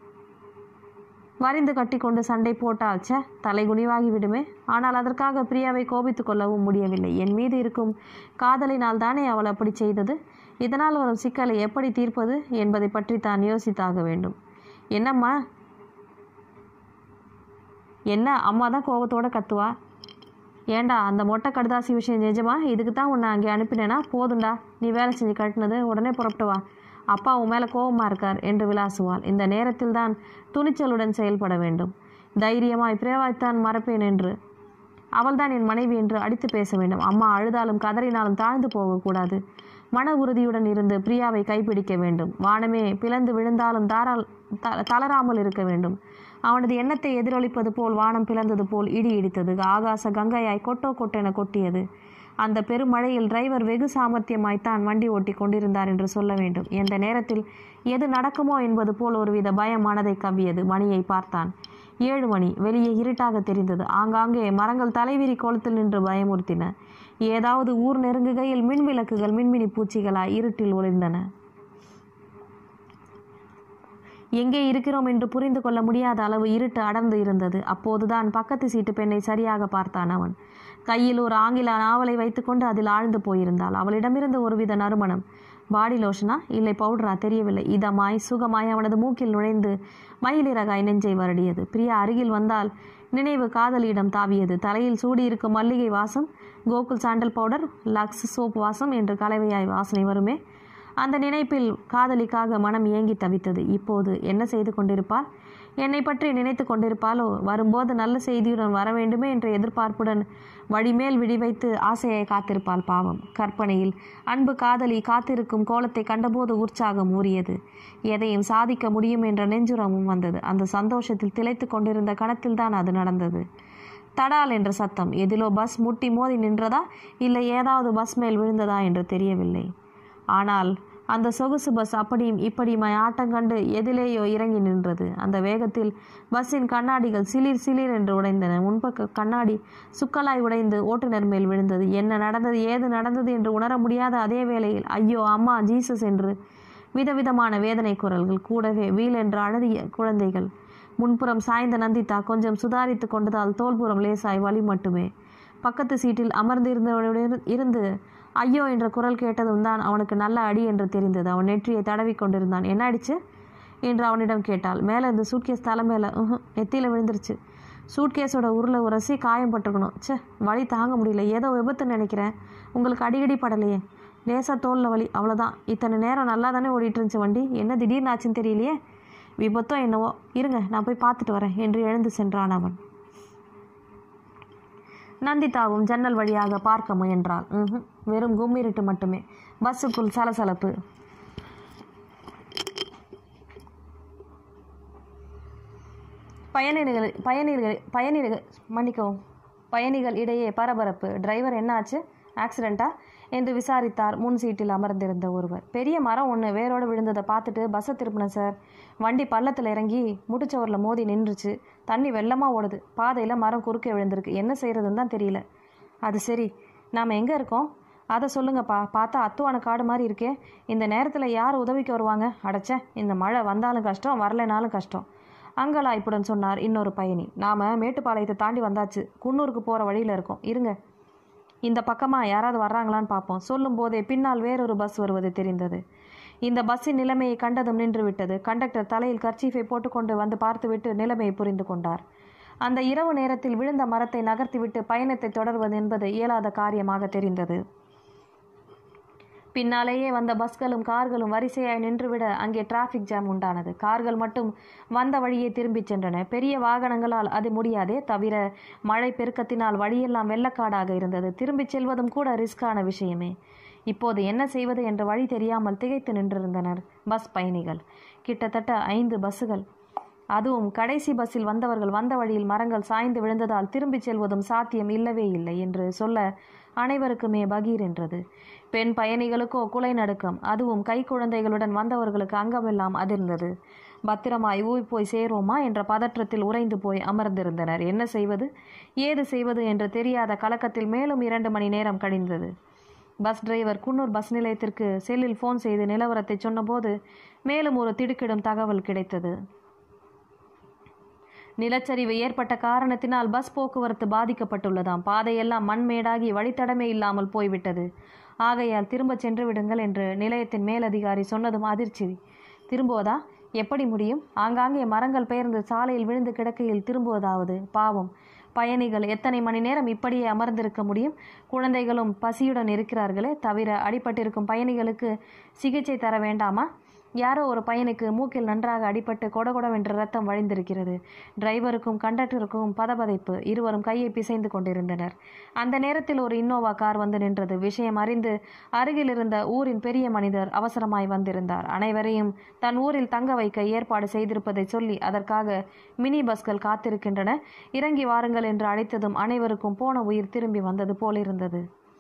வரிந்து கட்டி கொண்டு சண்டை போட்டால் ச்சே தலை குனிவாகி விடுமே ஆனால் அதற்காக பிரியாவை கோபித்துக் கொள்ளவும் முடியவில்லை என் மீது இருக்கும் காதலினால் தானே அவள் அப்படி செய்தது இதனால் வரும் சிக்கலை எப்படி தீர்ப்பது என்பதை பற்றி தான் யோசித்தாக வேண்டும் என்னம்மா என்ன அம்மா தான் கோபத்தோட கத்துவா ஏண்டா அந்த மொட்டை கடுதாசி விஷயம் நிஜமா இதுக்கு தான் உன்னை அங்கே அனுப்பினேனா போதுண்டா நீ வேலை செஞ்சு கட்டினது உடனே புறப்பட்டு வா அப்பா உன் மேலே கோபமாக இருக்கார் என்று விளாசுவாள் இந்த நேரத்தில் தான் துணிச்சலுடன் செயல்பட வேண்டும் தைரியமாய் பிரேவாய்த்தான் மறப்பேன் என்று அவள்தான் என் மனைவி என்று அடித்து பேச வேண்டும் அம்மா அழுதாலும் கதறினாலும் தாழ்ந்து போகக்கூடாது மன உறுதியுடன் இருந்து பிரியாவை கைப்பிடிக்க வேண்டும் வானமே பிளந்து விழுந்தாலும் தாரால் த தளராமல் இருக்க வேண்டும் அவனது எண்ணத்தை எதிரொலிப்பது போல் வானம் பிளந்தது போல் இடி இடித்தது ஆகாச கங்கையாய் கொட்டோ கொட்டென கொட்டியது அந்த பெருமழையில் டிரைவர் வெகு சாமர்த்தியமாய்த்தான் வண்டி ஓட்டி கொண்டிருந்தார் என்று சொல்ல வேண்டும் எந்த நேரத்தில் எது நடக்குமோ என்பது போல் ஒருவித பயம் மனதை கவ்வியது மணியை பார்த்தான் ஏழு மணி வெளியே இருட்டாக தெரிந்தது ஆங்காங்கே மரங்கள் தலைவிரி கோலத்தில் நின்று பயமுறுத்தின ஏதாவது ஊர் நெருங்குகையில் மின் விளக்குகள் மின்மினி பூச்சிகளாய் இருட்டில் ஒளிர்ந்தன எங்கே இருக்கிறோம் என்று புரிந்து கொள்ள முடியாத அளவு இருட்டு அடர்ந்து இருந்தது அப்போதுதான் பக்கத்து சீட்டு பெண்ணை சரியாக பார்த்தான் அவன் கையில் ஒரு ஆங்கில நாவலை வைத்துக்கொண்டு அதில் ஆழ்ந்து போயிருந்தாள் அவளிடமிருந்து ஒருவித நறுமணம் பாடி லோஷனா இல்லை பவுடரா தெரியவில்லை இதமாய் சுகமாய் அவனது மூக்கில் நுழைந்து மயிலிறகாய் நெஞ்சை வருடியது பிரியா அருகில் வந்தால் நினைவு காதலியிடம் தாவியது தலையில் சூடியிருக்கும் மல்லிகை வாசம் Gokul sandal powder Lux soap வாசம் என்று கலவையாய் வாசனை வருமே அந்த நினைப்பில் காதலிக்காக மனம் ஏங்கி தவித்தது இப்போது என்ன செய்து கொண்டிருப்பாள் என்னை பற்றி நினைத்து கொண்டிருப்பாளோ வரும்போது நல்ல செய்தியுடன் வர வேண்டுமே என்ற எதிர்பார்ப்புடன் வழிமேல் விழி வைத்து ஆசையை காத்திருப்பாள் பாவம் கற்பனையில் அன்பு காதலி காத்திருக்கும் கோலத்தை கண்டபோது உற்சாகம் ஊறியது எதையும் சாதிக்க முடியும் என்ற நெஞ்சுரமும் வந்தது அந்த சந்தோஷத்தில் திளைத்து கொண்டிருந்த கணத்தில்தான் அது நடந்தது தடால் என்ற சத்தம் எதிலோ பஸ் முட்டி மோதி நின்றதா இல்லை ஏதாவது பஸ் மேல் விழுந்ததா என்று தெரியவில்லை ஆனால் அந்த சொகுசு பஸ் அப்படியும் இப்படியுமாய் ஆட்டங்கண்டு எதிலேயோ இறங்கி நின்றது அந்த வேகத்தில் பஸ்ஸின் கண்ணாடிகள் சிலிர் சிலிர் என்று உடைந்தன முன்பக்க கண்ணாடி சுக்கலாய் உடைந்து ஓட்டுநர் மேல் விழுந்தது என்ன நடந்தது ஏது நடந்தது என்று உணர முடியாத அதே வேளையில் ஐயோ அம்மா ஜீசஸ் என்று விதவிதமான வேதனை குரல்கள் கூடவே வீல் என்று அழுதிய குழந்தைகள் முன்புறம் சாய்ந்த நந்திதா கொஞ்சம் சுதாரித்து கொண்டதால் தோல்புறம் லேசாய் வலி மட்டுமே பக்கத்து சீட்டில் அமர்ந்திருந்தவனுடன் இருந்து ஐயோ என்ற குரல் கேட்டதும் தான் அவனுக்கு நல்ல அடி என்று தெரிந்தது அவன் நெற்றியை தடவி கொண்டிருந்தான் என்ன அடிச்சு என்று அவனிடம் கேட்டாள் மேலே இந்த சூட்கேஸ் தலை மேலே நெத்தியில் விழுந்துருச்சு சூட்கேஸோட உருளை உரசி காயம் பட்டிருக்கணும் ச்சே வலி தாங்க முடியல ஏதோ விபத்துன்னு நினைக்கிறேன் உங்களுக்கு அடிக்கடி படலையே லேசாக தோலில் வலி அவ்வளோதான் இத்தனை நேரம் நல்லா தானே ஓடிட்டு இருந்துச்சு வண்டி என்ன திடீர்னு ஆச்சுன்னு தெரியலையே விபத்தோ என்னவோ இருங்க நான் போய் பார்த்துட்டு வரேன் என்று எழுந்து சென்றான் அவன் நந்திதாவும் ஜன்னல் வழியாக பார்க்க முயன்றாள் ம்ஹும். வெறும் கும்மிருட்டு மட்டுமே பஸ்ஸுக்குள் சலசலப்பு பயணிகள் பயணிகள் பயணிகள் மன்னிக்கவும் பயணிகள் இடையே பரபரப்பு டிரைவர் என்னாச்சு ஆக்சிடெண்ட்டா என்று விசாரித்தார் முன் சீட்டில் அமர்ந்திருந்த ஒருவர் பெரிய மரம் ஒன்று வேரோடு விழுந்ததை பார்த்துட்டு பஸ்ஸை திருப்பினேன் சார் வண்டி பள்ளத்தில் இறங்கி முட்டுச்சவரில் மோதி நின்றுச்சு தண்ணி வெள்ளமாக ஓடுது பாதையில் மரம் குறுக்கே விழுந்திருக்கு என்ன செய்கிறதுன்னு தான் தெரியல அது சரி நாம் எங்கே இருக்கோம் அதை சொல்லுங்கப்பா பார்த்தா அத்துவான காடு மாதிரி இருக்கே இந்த நேரத்தில் யார் உதவிக்கு வருவாங்க அடைச்சே இந்த மழை வந்தாலும் கஷ்டம் வரலைனாலும் கஷ்டம் அங்கலாய்ப்புடன் சொன்னார் இன்னொரு பயணி நாம் மேட்டுப்பாளையத்தை தாண்டி வந்தாச்சு குன்னூருக்கு போகிற வழியில் இருக்கோம் இருங்க இந்த பக்கமாக யாராவது வர்றாங்களான்னு பார்ப்போம் சொல்லும் போதே பின்னால் வேறொரு பஸ் வருவது தெரிந்தது இந்த பஸ்ஸின் நிலைமையை கண்டதும் நின்று விட்டது கண்டக்டர் தலையில் கர்ச்சீஃபை போட்டுக்கொண்டு வந்து பார்த்துவிட்டு நிலைமையை புரிந்து கொண்டார் அந்த இரவு நேரத்தில் விழுந்த மரத்தை நகர்த்திவிட்டு பயணத்தை தொடர்வது என்பது இயலாத காரியமாக தெரிந்தது பின்னாலேயே வந்த பஸ்களும் கார்களும் வரிசையாய் நின்றுவிட அங்கே டிராஃபிக் ஜாம் உண்டானது கார்கள் மட்டும் வந்த வழியே திரும்பிச் சென்றன பெரிய வாகனங்களால் அது முடியாதே தவிர மழை பெருக்கத்தினால் வழியெல்லாம் வெள்ளக்காடாக இருந்தது திரும்பிச் செல்வதும் கூட ரிஸ்கான விஷயமே இப்போது என்ன செய்வது என்ற வழி தெரியாமல் திகைத்து நின்றிருந்தனர் பஸ் பயணிகள் கிட்டத்தட்ட ஐந்து பஸ்ஸுகள் அதுவும் கடைசி பஸ்ஸில் வந்தவர்கள் வந்த வழியில் மரங்கள் சாய்ந்து விழுந்ததால் திரும்பிச் செல்வதும் சாத்தியம் இல்லவே இல்லை என்று சொல்ல அனைவருக்குமே பகீர் என்றது பெண் பயணிகளுக்கோ குலை நடுக்கம் அதுவும் கை குழந்தைகளுடன் வந்தவர்களுக்கு அங்கமெல்லாம் அதிர்ந்தது பத்திரமாய் ஊய் போய் சேருவோமா என்ற பதற்றத்தில் உறைந்து போய் அமர்ந்திருந்தனர் என்ன செய்வது ஏது செய்வது என்று தெரியாத கலக்கத்தில் மேலும் இரண்டு மணி நேரம் கழிந்தது பஸ் டிரைவர் குன்னூர் பஸ் நிலையத்திற்கு செல்லில் ஃபோன் செய்து நிலவரத்தை சொன்னபோது மேலும் ஒரு திடுக்கிடும் தகவல் கிடைத்தது நிலச்சரிவு ஏற்பட்ட காரணத்தினால் பஸ் போக்குவரத்து பாதிக்கப்பட்டுள்ளதாம் பாதையெல்லாம் மண்மேடாகி வழித்தடமே இல்லாமல் போய்விட்டது ஆகையால் திரும்ப சென்று விடுங்கள் என்று நிலையத்தின் மேலதிகாரி சொன்னதும் அதிர்ச்சி திரும்புவதா எப்படி முடியும் ஆங்காங்கே மரங்கள் பெயர்ந்து சாலையில் விழுந்து கிடக்கையில் திரும்புவதாவது பாவம் பயணிகள் எத்தனை மணி நேரம் இப்படியே அமர்ந்திருக்க முடியும் குழந்தைகளும் பசியுடன் இருக்கிறார்களே தவிர அடிபட்டிருக்கும் பயணிகளுக்கு சிகிச்சை தர வேண்டாமா யாரோ ஒரு பையனுக்கு மூக்கில் நன்றாக அடிபட்டு கொடகொடவென்று ரத்தம் வழிந்திருக்கிறது டிரைவருக்கும் கண்டக்டருக்கும் பதபதைப்பு இருவரும் கையை பிசைந்து கொண்டிருந்தனர் அந்த நேரத்தில் ஒரு இன்னோவா கார் வந்து நின்றது விஷயம் அறிந்து அருகில் இருந்த ஊரின் பெரிய மனிதர் அவசரமாய் வந்திருந்தார் அனைவரையும் தன் ஊரில் தங்க வைக்க ஏற்பாடு செய்திருப்பதை சொல்லி அதற்காக மினி பஸ்கள் காத்திருக்கின்றன இறங்கி வாருங்கள் என்று அழைத்ததும் அனைவருக்கும் போன உயிர் திரும்பி வந்தது போலிருந்தது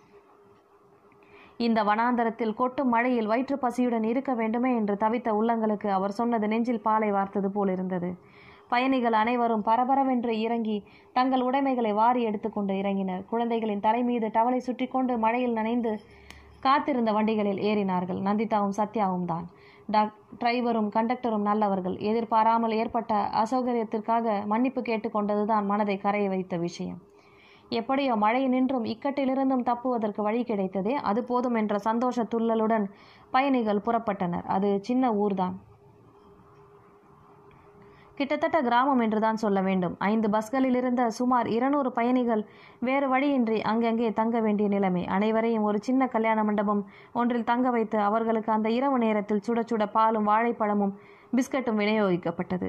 இந்த வனாந்தரத்தில் கொட்டும் மழையில் வயிற்று பசியுடன் இருக்க வேண்டுமே என்று தவித்த உள்ளங்களுக்கு அவர் சொன்னது நெஞ்சில் பாலை வார்த்தது போல் இருந்தது பயணிகள் அனைவரும் பரபரவென்று இறங்கி தங்கள் உடைமைகளை வாரி எடுத்துக்கொண்டு இறங்கினர் குழந்தைகளின் தலை மீது டவலை சுற்றி கொண்டு மழையில் நனைந்து காத்திருந்த வண்டிகளில் ஏறினார்கள் நந்திதாவும் சத்யாவும் தான் டாக் டிரைவரும் கண்டக்டரும் நல்லவர்கள் எதிர்பாராமல் ஏற்பட்ட அசௌகரியத்திற்காக மன்னிப்பு கேட்டுக்கொண்டதுதான் மனதை கரைய வைத்த விஷயம் எப்படியோ மழை நின்றும் இக்கட்டிலிருந்தும் தப்புவதற்கு வழி கிடைத்ததே அது போதும் என்ற சந்தோஷ துள்ளலுடன் பயணிகள் புறப்பட்டனர் அது சின்ன ஊர்தான் கிட்டத்தட்ட கிராமம் என்றுதான் சொல்ல வேண்டும் ஐந்து பஸ்களில் இருந்த சுமார் இருநூறு பயணிகள் வேறு வழியின்றி அங்கங்கே தங்க வேண்டிய நிலைமை அனைவரையும் ஒரு சின்ன கல்யாண மண்டபம் ஒன்றில் தங்க வைத்து அவர்களுக்கு அந்த இரவு நேரத்தில் சுட சுட பாலும் வாழைப்பழமும் பிஸ்கட்டும் விநியோகிக்கப்பட்டது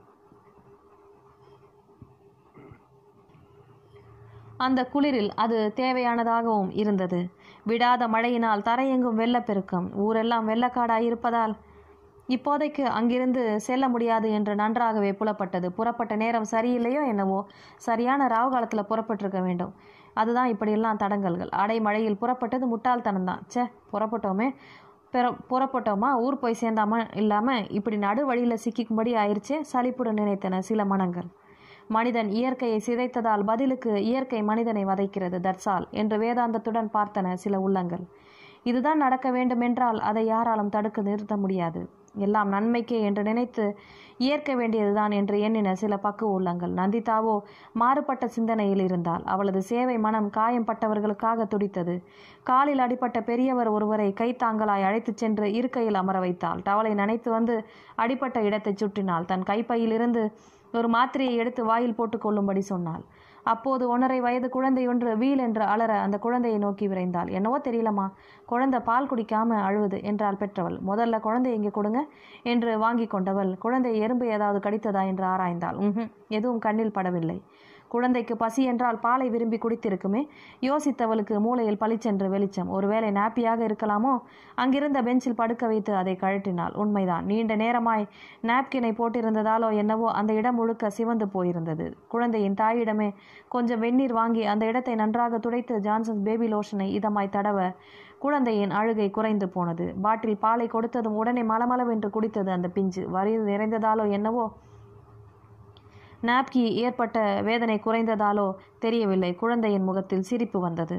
அந்த குளிரில் அது தேவையானதாகவும் இருந்தது விடாத மழையினால் தரையெங்கும் வெள்ளப்பெருக்கம் ஊரெல்லாம் வெள்ளக்காடாய் இருப்பதால் இப்போதைக்கு அங்கிருந்து செல்ல முடியாது என்று நன்றாகவே புலப்பட்டது புறப்பட்ட நேரம் சரியில்லையோ என்னவோ சரியான ராவு காலத்தில் புறப்பட்டிருக்க வேண்டும் அதுதான் இப்படியெல்லாம் தடங்கல்கள் அடைமழையில் புறப்பட்டது முட்டாள்தனம்தான் ச்சே புறப்பட்டோமே பெற புறப்பட்டோமா ஊர் போய் சேர்ந்தாம இல்லாமல் இப்படி நடு வழியில் சிக்கிக்கும்படி ஆயிடுச்சே சலிப்புடன் நினைத்தன சில மனங்கள் மனிதன் இயற்கையை சிதைத்ததால் பதிலுக்கு இயற்கை மனிதனை வதைக்கிறது தட்சால் என்று வேதாந்தத்துடன் பார்த்தன சில உள்ளங்கள் இதுதான் நடக்க வேண்டுமென்றால் அதை யாராலும் தடுக்க நிறுத்த முடியாது எல்லாம் நன்மைக்கே என்று நினைத்து ஏற்க வேண்டியதுதான் என்று எண்ணின சில பக்குவ உள்ளங்கள் நந்திதாவோ மாறுபட்ட சிந்தனையில் இருந்தால் அவளது சேவை மனம் காயம்பட்டவர்களுக்காக துடித்தது காலில் அடிபட்ட பெரியவர் ஒருவரை கைத்தாங்கலாய் அழைத்துச் சென்று இருக்கையில் அமர வைத்தாள் டவலை நனைத்து வந்து அடிப்பட்ட இடத்தை சுற்றினாள் தன் கைப்பையிலிருந்து ஒரு மாத்திரையை எடுத்து வாயில் போட்டுக் கொள்ளும்படி சொன்னாள் அப்போது ஒன்றரை வயது குழந்தை ஒன்று வீல் என்று அலற அந்த குழந்தையை நோக்கி விரைந்தாள் என்னவோ தெரியலம்மா குழந்தை பால் குடிக்காம அழுவுது என்றாள் பெற்றவள் முதல்ல குழந்தை இங்கே கொடுங்க என்று வாங்கி கொண்டவள் குழந்தை எறும்பு ஏதாவது கடித்ததா என்று ஆராய்ந்தாள் ம்ஹும் எதுவும் கண்ணில் படவில்லை குழந்தைக்கு பசி என்றால் பாலை விரும்பி குடித்திருக்குமே யோசித்தவளுக்கு மூளையில் பளிச்சென்று வெளிச்சம் ஒருவேளை நாப்பியாக இருக்கலாமோ அங்கிருந்த பெஞ்சில் படுக்க வைத்து அதை கழட்டினாள் உண்மைதான் நீண்ட நேரமாய் நாப்கினை போட்டிருந்ததாலோ என்னவோ அந்த இடம் முழுக்க சிவந்து போயிருந்தது குழந்தையின் தாயிடமே கொஞ்சம் வெந்நீர் வாங்கி அந்த இடத்தை நன்றாக துடைத்து ஜான்சன்ஸ் பேபி லோஷனை இதமாய் தடவ குழந்தையின் அழுகை குறைந்து போனது பாட்டில் பாலை கொடுத்ததும் உடனே மலமளவென்று குடித்தது அந்த பிஞ்சு வரி நிறைந்ததாலோ என்னவோ நாப்கி ஏற்பட்ட வேதனை குறைந்ததாலோ தெரியவில்லை குழந்தையின் முகத்தில் சிரிப்பு வந்தது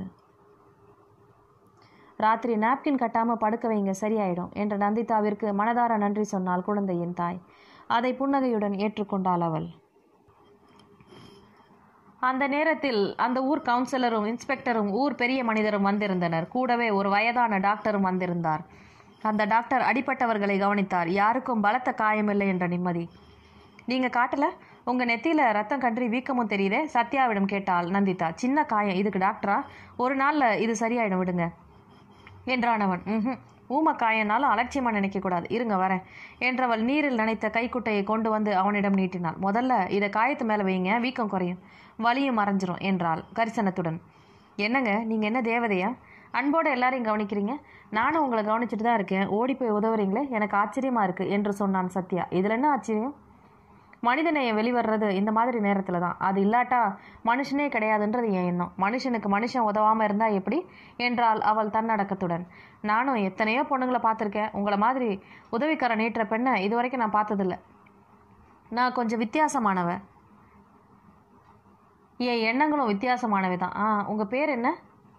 ராத்திரி நாப்கின் கட்டாம படுக்க வைங்க சரியாயிடும் என்ற நந்திதாவிற்கு மனதார நன்றி சொன்னாள் குழந்தையின் தாய் அதை புன்னகையுடன் ஏற்றுக்கொண்டாள் அவள் அந்த நேரத்தில் அந்த ஊர் கவுன்சிலரும் இன்ஸ்பெக்டரும் ஊர் பெரிய மனிதரும் வந்திருந்தனர் கூடவே ஒரு வயதான டாக்டரும் வந்திருந்தார் அந்த டாக்டர் அடிப்பட்டவர்களை கவனித்தார் யாருக்கும் பலத்த காயமில்லை என்ற நிம்மதி நீங்க காட்டல உங்க நெத்தியில ரத்தம் கன்றி வீக்கமும் தெரியுதே சத்யாவிடம் கேட்டாள் நந்திதா சின்ன காயம் இதுக்கு டாக்டரா ஒரு நாள்ல இது சரியாயிடும் விடுங்க என்றானவன் ம் ஊம காயனாலும் அலட்சியமா நினைக்கக்கூடாது இருங்க வரேன் என்றவள் நீரில் நனைத்த கைக்குட்டையை கொண்டு வந்து அவனிடம் நீட்டினாள் முதல்ல இதை காயத்து மேலே வைங்க வீக்கம் குறையும் வலியும் மறைஞ்சிரும் என்றாள் கரிசனத்துடன் என்னங்க நீங்கள் என்ன தேவதையா அன்போடு எல்லாரையும் கவனிக்கிறீங்க நானும் உங்களை கவனிச்சுட்டு தான் இருக்கேன் ஓடி போய் உதவுறீங்களே எனக்கு ஆச்சரியமா இருக்கு என்று சொன்னான் சத்யா இதில் என்ன ஆச்சரியம் மனிதநேயம் வெளிவர்றது இந்த மாதிரி நேரத்தில் தான் அது இல்லாட்டா மனுஷனே கிடையாதுன்றது என் எண்ணம் மனுஷனுக்கு மனுஷன் உதவாமல் இருந்தா எப்படி என்றாள் அவள் தன்னடக்கத்துடன் நானும் எத்தனையோ பொண்ணுங்களை பார்த்துருக்கேன் உங்களை மாதிரி உதவிக்கரம் நீட்டுற பெண்ணை இது வரைக்கும் நான் பார்த்ததில்ல நான் கொஞ்சம் வித்தியாசமானவ என் எண்ணங்களும் வித்தியாசமானவை தான் ஆ உங்கள் பேர் என்ன